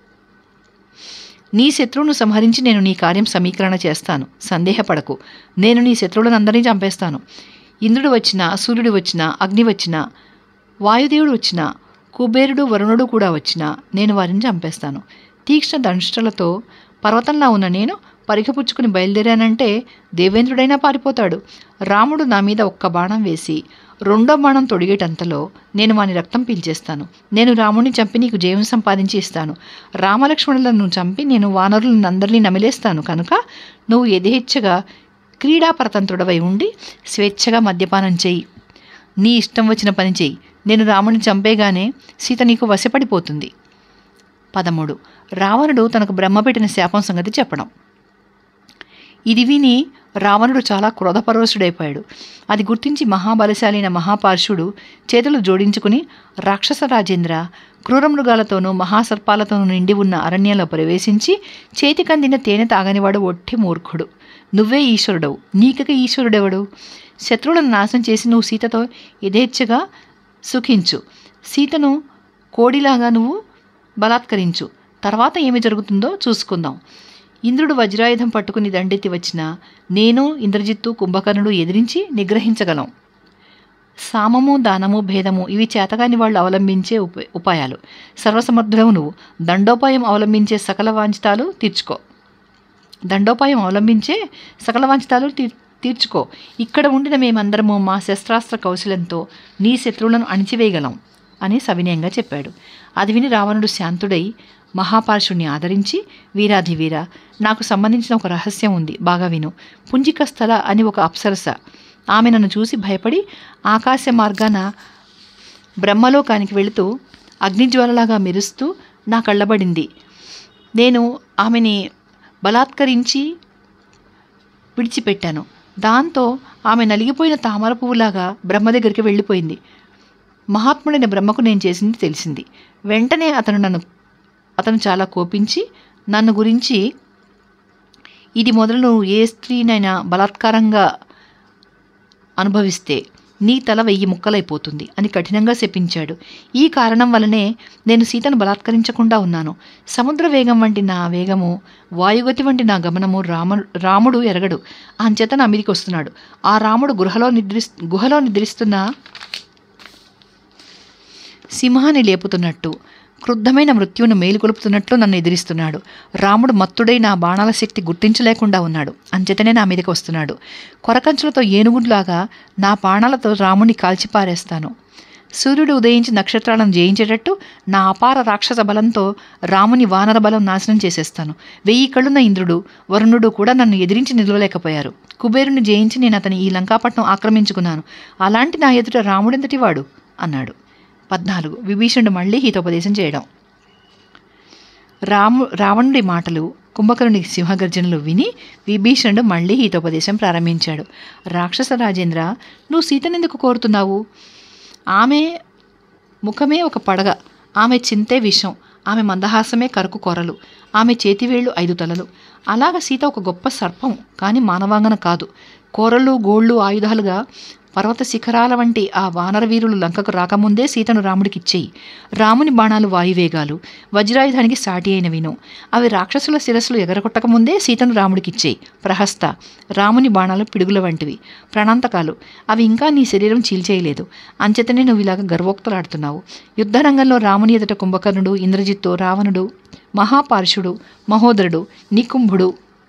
నీ శత్రువును సంహరించి నేను నీ కార్యం సమీకరణ చేస్తాను సందేహపడకు నేను నీ శత్రువులను అందరినీ చంపేస్తాను ఇంద్రుడు వచ్చినా సూర్యుడు వచ్చినా అగ్ని వచ్చినా వాయుదేవుడు వచ్చినా కుబేరుడు వరుణుడు కూడా వచ్చినా నేను వారిని చంపేస్తాను తీక్ష్ణ దంష్టలతో పర్వతంలా ఉన్న నేను పరిగపుచ్చుకుని బయలుదేరానంటే దేవేంద్రుడైనా పారిపోతాడు రాముడు నా మీద ఒక్క బాణం వేసి రెండో బాణం తొడిగేటంతలో నేను వాని రక్తం పీల్చేస్తాను నేను రాముడిని చంపి నీకు జయం సంపాదించి ఇస్తాను రామలక్ష్మణులను చంపి నేను వానరులను అందరినీ నమిలేస్తాను కనుక నువ్వు యథేచ్ఛగా క్రీడాపరతంత్రుడవై ఉండి స్వేచ్ఛగా మద్యపానం చెయ్యి నీ ఇష్టం వచ్చిన పని చెయ్యి నేను రాముడిని చంపేగానే సీత నీకు వశపడిపోతుంది పదమూడు రావణుడు తనకు బ్రహ్మ పెట్టిన శాపం సంగతి చెప్పడం ఇది విని రావణుడు చాలా క్రోధపరవశుడైపోయాడు అది గుర్తించి మహాబలశాలి అయిన మహాపార్షుడు చేతులు జోడించుకుని రాక్షస రాజేంద్ర క్రూరమృగాలతోనూ మహాసర్పాలతోనూ నిండి ఉన్న అరణ్యంలో ప్రవేశించి చేతికందిన తేనె తాగనివాడు ఒట్టి మూర్ఖుడు నువ్వే ఈశ్వరుడవు నీకక ఈశ్వరుడెవడు శత్రువులను నాశనం చేసి నువ్వు సీతతో యథేచ్ఛగా సుఖించు సీతను కోడిలాగా నువ్వు బలాత్కరించు తర్వాత ఏమి జరుగుతుందో చూసుకుందాం ఇంద్రుడు వజ్రాయుధం పట్టుకుని దండెత్తి వచ్చిన నేను ఇంద్రజిత్తు కుంభకర్ణుడు ఎదిరించి నిగ్రహించగలం సామము దానము భేదము ఇవి చేతగాని వాళ్ళు అవలంబించే ఉప ఉపాయాలు సర్వసమర్థుడవు నువ్వు దండోపాయం అవలంబించే సకల వాంఛితాలు తీర్చుకో దండోపాయం అవలంబించే సకల వాంఛితాలు తీర్ తీర్చుకో ఇక్కడ ఉండిన మేమందరము మా శస్త్రాస్త్ర కౌశలంతో నీ శత్రువులను అణిచివేయగలం అని సవినయంగా చెప్పాడు అది విని రావణుడు శాంతుడై మహాపార్షుణ్ణి ఆదరించి వీరాధి వీర నాకు సంబంధించిన ఒక రహస్యం ఉంది బాగా విను పుంజిక స్థల అని ఒక అప్సరస ఆమె నన్ను చూసి భయపడి ఆకాశ మార్గాన బ్రహ్మలోకానికి వెళుతూ అగ్నిజ్వాలలాగా మెరుస్తూ నా కళ్ళబడింది నేను ఆమెని బలాత్కరించి విడిచిపెట్టాను దాంతో ఆమె నలిగిపోయిన తామర పువ్వులాగా బ్రహ్మ దగ్గరికి వెళ్ళిపోయింది మహాత్ముడైన బ్రహ్మకు నేను చేసింది తెలిసింది వెంటనే అతను నన్ను అతను చాలా కోపించి నన్ను గురించి ఇది మొదలు నువ్వు ఏ స్త్రీనైనా బలాత్కారంగా అనుభవిస్తే నీ తల వెయ్యి ముక్కలైపోతుంది అని కఠినంగా శపించాడు ఈ కారణం వలనే నేను సీతను బలాత్కరించకుండా ఉన్నాను సముద్ర వేగం వంటి నా వేగము వాయుగతి వంటి నా గమనము రామ రాముడు ఎరగడు అంచేత నా మీదికి వస్తున్నాడు ఆ రాముడు గృహలో నిద్రిస్ గుహలో నిద్రిస్తున్న సింహాన్ని లేపుతున్నట్టు క్రుద్ధమైన మృత్యువును మేలుకొలుపుతున్నట్లు నన్ను ఎదిరిస్తున్నాడు రాముడు మత్తుడై నా బాణాల శక్తి గుర్తించలేకుండా ఉన్నాడు అంచేతనే నా మీదకి వస్తున్నాడు కొరకంచులతో ఏనుగులాగా నా బాణాలతో రాముని కాల్చిపారేస్తాను సూర్యుడు ఉదయించి నక్షత్రాలను జయించేటట్టు నా అపార రాక్షస బలంతో రాముని వానర బలం నాశనం చేసేస్తాను వెయ్యి కళ్ళున్న ఇంద్రుడు వరుణుడు కూడా నన్ను ఎదిరించి నిలవలేకపోయారు కుబేరుని జయించి నేను అతని ఈ లంకాపట్నం ఆక్రమించుకున్నాను అలాంటి నా ఎదుట రాముడెంతటి వాడు అన్నాడు పద్నాలుగు విభీషణుడు మళ్ళీ హితోపదేశం చేయడం రాము రావణుడి మాటలు కుంభకరుని సింహగర్జనలు విని విభీషణుడు మళ్ళీ హితోపదేశం ప్రారంభించాడు రాక్షస రాజేంద్ర నువ్వు సీతనెందుకు కోరుతున్నావు ఆమె ముఖమే ఒక పడగ ఆమె చింతే విషం ఆమె మందహాసమే కరకు కొరలు ఆమె చేతివేళ్లు ఐదు తలలు అలాగ సీత ఒక గొప్ప సర్పం కానీ మానవాంగన కాదు కోరలు గోళ్ళు ఆయుధాలుగా పర్వత శిఖరాల వంటి ఆ వానర వీరులు లంకకు రాకముందే సీతను రాముడికి ఇచ్చేయి రాముని బాణాలు వాయువేగాలు వజ్రాయుధానికి సాటి అయినవిను అవి రాక్షసుల శిరస్సులు ఎగరగొట్టకముందే సీతను రాముడికి ఇచ్చేయి ప్రహస్త రాముని బాణాలు పిడుగుల వంటివి ప్రణాంతకాలు అవి ఇంకా నీ శరీరం చీల్చేయలేదు అంచేతనే నువ్వు ఇలాగ గర్వోక్తలాడుతున్నావు యుద్ధరంగంలో రాముని ఎదుట కుంభకర్ణుడు ఇంద్రజిత్తు రావణుడు మహాపార్షుడు మహోదరుడు నికుంభుడు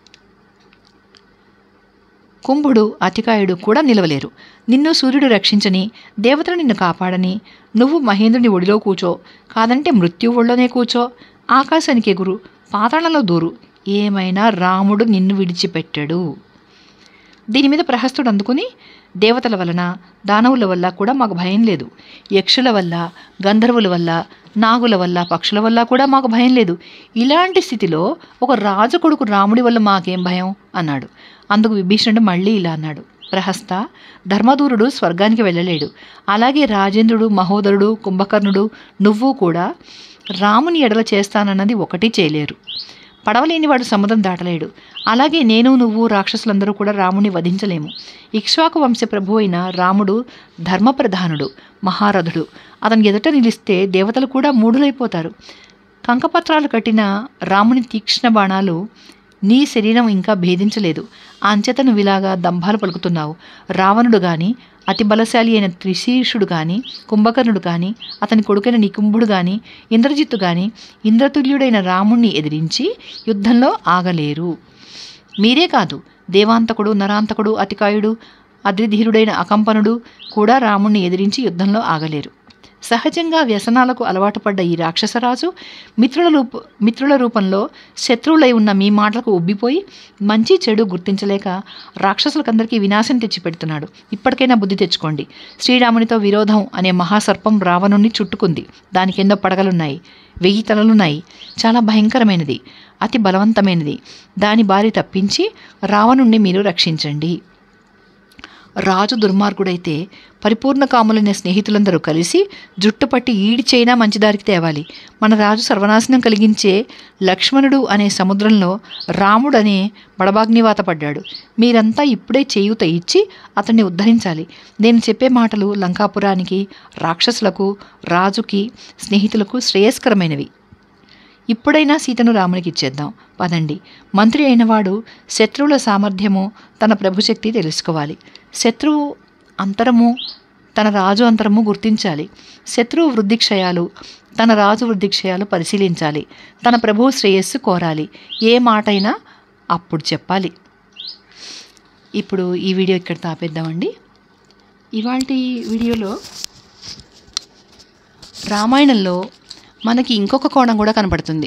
కుంభుడు అతికాయుడు కూడా నిలవలేరు నిన్ను సూర్యుడు రక్షించని దేవతలు నిన్ను కాపాడని నువ్వు మహేంద్రుని ఒడిలో కూచో కాదంటే మృత్యు ఒళ్ళోనే కూచో ఆకాశానికి ఎగురు పాతాళంలో దూరు ఏమైనా రాముడు నిన్ను విడిచిపెట్టాడు దీని మీద ప్రహస్తుడు అందుకుని దేవతల వలన దానవుల వల్ల కూడా మాకు భయం లేదు యక్షుల వల్ల గంధర్వుల వల్ల నాగుల వల్ల పక్షుల వల్ల కూడా మాకు భయం లేదు ఇలాంటి స్థితిలో ఒక రాజు కొడుకు రాముడి వల్ల మాకేం భయం అన్నాడు అందుకు విభీషణుడు మళ్ళీ ఇలా అన్నాడు ప్రహస్త ధర్మదూరుడు స్వర్గానికి వెళ్ళలేడు అలాగే రాజేంద్రుడు మహోదరుడు కుంభకర్ణుడు నువ్వు కూడా రాముని ఎడల చేస్తానన్నది ఒకటి చేయలేరు పడవలేనివాడు సముద్రం దాటలేడు అలాగే నేను నువ్వు రాక్షసులందరూ కూడా రాముని వధించలేము ఇక్ష్వాకు వంశ ప్రభు అయిన రాముడు ధర్మప్రధానుడు మహారథుడు అతని ఎదుట నిలిస్తే దేవతలు కూడా మూఢులైపోతారు కంకపత్రాలు కట్టిన రాముని తీక్ష్ణ బాణాలు నీ శరీరం ఇంకా భేదించలేదు అంచేత నువ్వు ఇలాగా దంభాలు పలుకుతున్నావు రావణుడు గాని అతి బలశాలి అయిన త్రిశీర్షుడు గాని కుంభకర్ణుడు గాని అతని కొడుకైన నికుంభుడు గాని ఇంద్రజిత్తు గాని ఇంద్రతుల్యుడైన రాముణ్ణి ఎదిరించి యుద్ధంలో ఆగలేరు మీరే కాదు దేవాంతకుడు నరాంతకుడు అతికాయుడు అద్రిధీరుడైన అకంపనుడు కూడా రాముణ్ణి ఎదిరించి యుద్ధంలో ఆగలేరు సహజంగా వ్యసనాలకు అలవాటు పడ్డ ఈ రాక్షసరాజు మిత్రుల రూప మిత్రుల రూపంలో శత్రువులై ఉన్న మీ మాటలకు ఉబ్బిపోయి మంచి చెడు గుర్తించలేక రాక్షసులకందరికీ వినాశం తెచ్చిపెడుతున్నాడు ఇప్పటికైనా బుద్ధి తెచ్చుకోండి శ్రీరామునితో విరోధం అనే మహాసర్పం రావణుణ్ణి చుట్టుకుంది దానికి ఎన్నో పడగలున్నాయి వెయ్యి తలలున్నాయి చాలా భయంకరమైనది అతి బలవంతమైనది దాని బారి తప్పించి రావణుణ్ణి మీరు రక్షించండి రాజు దుర్మార్గుడైతే పరిపూర్ణ కాములైన స్నేహితులందరూ కలిసి జుట్టుపట్టి ఈడి చైనా మంచిదారికి తేవాలి మన రాజు సర్వనాశనం కలిగించే లక్ష్మణుడు అనే సముద్రంలో రాముడు అనే బడబాగ్నివాత పడ్డాడు మీరంతా ఇప్పుడే చేయూత ఇచ్చి అతన్ని ఉద్ధరించాలి నేను చెప్పే మాటలు లంకాపురానికి రాక్షసులకు రాజుకి స్నేహితులకు శ్రేయస్కరమైనవి ఇప్పుడైనా సీతను రామునికి ఇచ్చేద్దాం పదండి మంత్రి అయినవాడు శత్రువుల సామర్థ్యము తన ప్రభుశక్తి తెలుసుకోవాలి శత్రువు అంతరము తన రాజు అంతరము గుర్తించాలి శత్రువు వృద్ధిక్షయాలు తన రాజు వృద్ధిక్షయాలు పరిశీలించాలి తన ప్రభువు శ్రేయస్సు కోరాలి ఏ మాటైనా అప్పుడు చెప్పాలి ఇప్పుడు ఈ వీడియో ఇక్కడ తాపేద్దామండి ఇవాళ వీడియోలో రామాయణంలో మనకి ఇంకొక కోణం కూడా కనపడుతుంది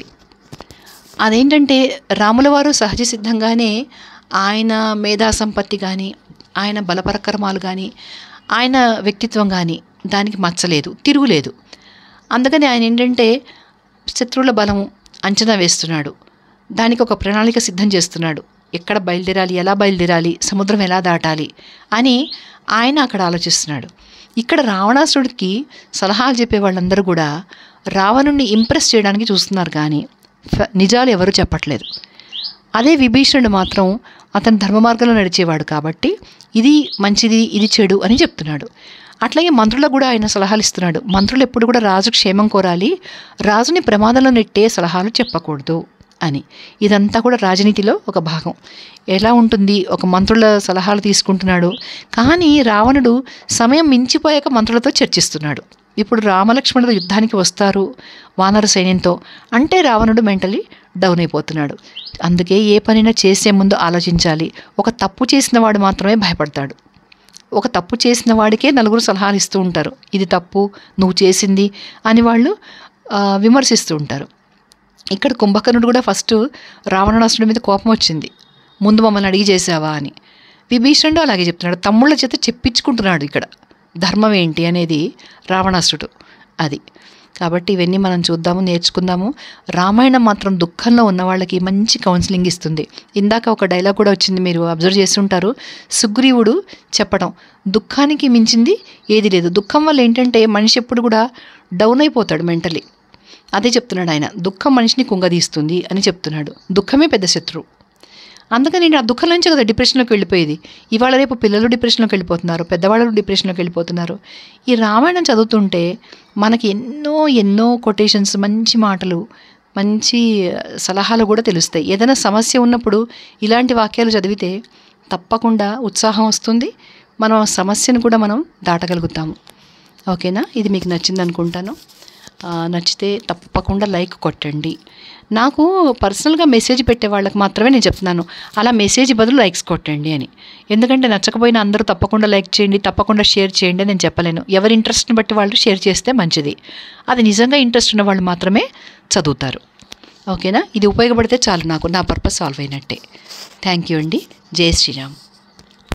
అదేంటంటే రాముల వారు సహజ సిద్ధంగానే ఆయన మేధా సంపత్తి కానీ ఆయన బలపరక్రమాలు కానీ ఆయన వ్యక్తిత్వం కానీ దానికి మచ్చలేదు తిరుగులేదు అందుకని ఆయన ఏంటంటే శత్రువుల బలం అంచనా వేస్తున్నాడు దానికి ఒక ప్రణాళిక సిద్ధం చేస్తున్నాడు ఎక్కడ బయలుదేరాలి ఎలా బయలుదేరాలి సముద్రం ఎలా దాటాలి అని ఆయన అక్కడ ఆలోచిస్తున్నాడు ఇక్కడ రావణాసుడికి సలహాలు చెప్పే వాళ్ళందరూ కూడా రావణుణ్ణి ఇంప్రెస్ చేయడానికి చూస్తున్నారు కానీ ఫ- నిజాలు ఎవరు చెప్పట్లేదు అదే విభీషణుడు మాత్రం అతను ధర్మ మార్గంలో నడిచేవాడు కాబట్టి ఇది మంచిది ఇది చెడు అని చెప్తున్నాడు అట్లాగే మంత్రులకు కూడా ఆయన సలహాలు ఇస్తున్నాడు మంత్రులు ఎప్పుడు కూడా రాజు క్షేమం కోరాలి రాజుని ప్రమాదంలో నెట్టే సలహాలు చెప్పకూడదు అని ఇదంతా కూడా రాజనీతిలో ఒక భాగం ఎలా ఉంటుంది ఒక మంత్రుల సలహాలు తీసుకుంటున్నాడు కానీ రావణుడు సమయం మించిపోయాక మంత్రులతో చర్చిస్తున్నాడు ఇప్పుడు రామలక్ష్మణుడు యుద్ధానికి వస్తారు వానర సైన్యంతో అంటే రావణుడు మెంటలీ డౌన్ అయిపోతున్నాడు అందుకే ఏ పనైనా చేసే ముందు ఆలోచించాలి ఒక తప్పు చేసిన వాడు మాత్రమే భయపడతాడు ఒక తప్పు చేసిన వాడికే నలుగురు సలహాలు ఇస్తూ ఉంటారు ఇది తప్పు నువ్వు చేసింది అని వాళ్ళు ఆ, విమర్శిస్తూ ఉంటారు ఇక్కడ కుంభకర్ణుడు కూడా ఫస్ట్ రావణాసుడి మీద కోపం వచ్చింది ముందు మమ్మల్ని అడిగి చేసావా అని విభీషణుడు అలాగే చెప్తున్నాడు తమ్ముళ్ళ చేత చెప్పించుకుంటున్నాడు ఇక్కడ ధర్మం ఏంటి అనేది రావణాసుడు అది కాబట్టి ఇవన్నీ మనం చూద్దాము నేర్చుకుందాము రామాయణం మాత్రం దుఃఖంలో ఉన్న వాళ్ళకి మంచి కౌన్సిలింగ్ ఇస్తుంది ఇందాక ఒక డైలాగ్ కూడా వచ్చింది మీరు అబ్జర్వ్ చేసి ఉంటారు సుగ్రీవుడు చెప్పడం దుఃఖానికి మించింది ఏది లేదు దుఃఖం వల్ల ఏంటంటే మనిషి ఎప్పుడు కూడా డౌన్ అయిపోతాడు మెంటలీ అదే చెప్తున్నాడు ఆయన దుఃఖం మనిషిని కుంగదీస్తుంది అని చెప్తున్నాడు దుఃఖమే పెద్ద శత్రువు అందుకని నేను ఆ దుఃఖం నుంచి కదా డిప్రెషన్లోకి వెళ్ళిపోయేది ఇవాళ రేపు పిల్లలు డిప్రెషన్లోకి వెళ్ళిపోతున్నారు పెద్దవాళ్ళు డిప్రెషన్లోకి వెళ్ళిపోతున్నారు ఈ రామాయణం చదువుతుంటే మనకి ఎన్నో ఎన్నో కొటేషన్స్ మంచి మాటలు మంచి సలహాలు కూడా తెలుస్తాయి ఏదైనా సమస్య ఉన్నప్పుడు ఇలాంటి వాక్యాలు చదివితే తప్పకుండా ఉత్సాహం వస్తుంది మనం ఆ సమస్యను కూడా మనం దాటగలుగుతాము ఓకేనా ఇది మీకు నచ్చింది అనుకుంటాను ఆ, నచ్చితే తప్పకుండా లైక్ కొట్టండి నాకు పర్సనల్గా మెసేజ్ పెట్టే వాళ్ళకి మాత్రమే నేను చెప్తున్నాను అలా మెసేజ్ బదులు లైక్స్ కొట్టండి అని ఎందుకంటే నచ్చకపోయినా అందరూ తప్పకుండా లైక్ చేయండి తప్పకుండా షేర్ చేయండి అని నేను చెప్పలేను ఎవరి ఇంట్రెస్ట్ని బట్టి వాళ్ళు షేర్ చేస్తే మంచిది అది నిజంగా ఇంట్రెస్ట్ ఉన్న వాళ్ళు మాత్రమే చదువుతారు ఓకేనా ఇది ఉపయోగపడితే చాలు నాకు నా పర్పస్ సాల్వ్ అయినట్టే థ్యాంక్ యూ అండి జై శ్రీరామ్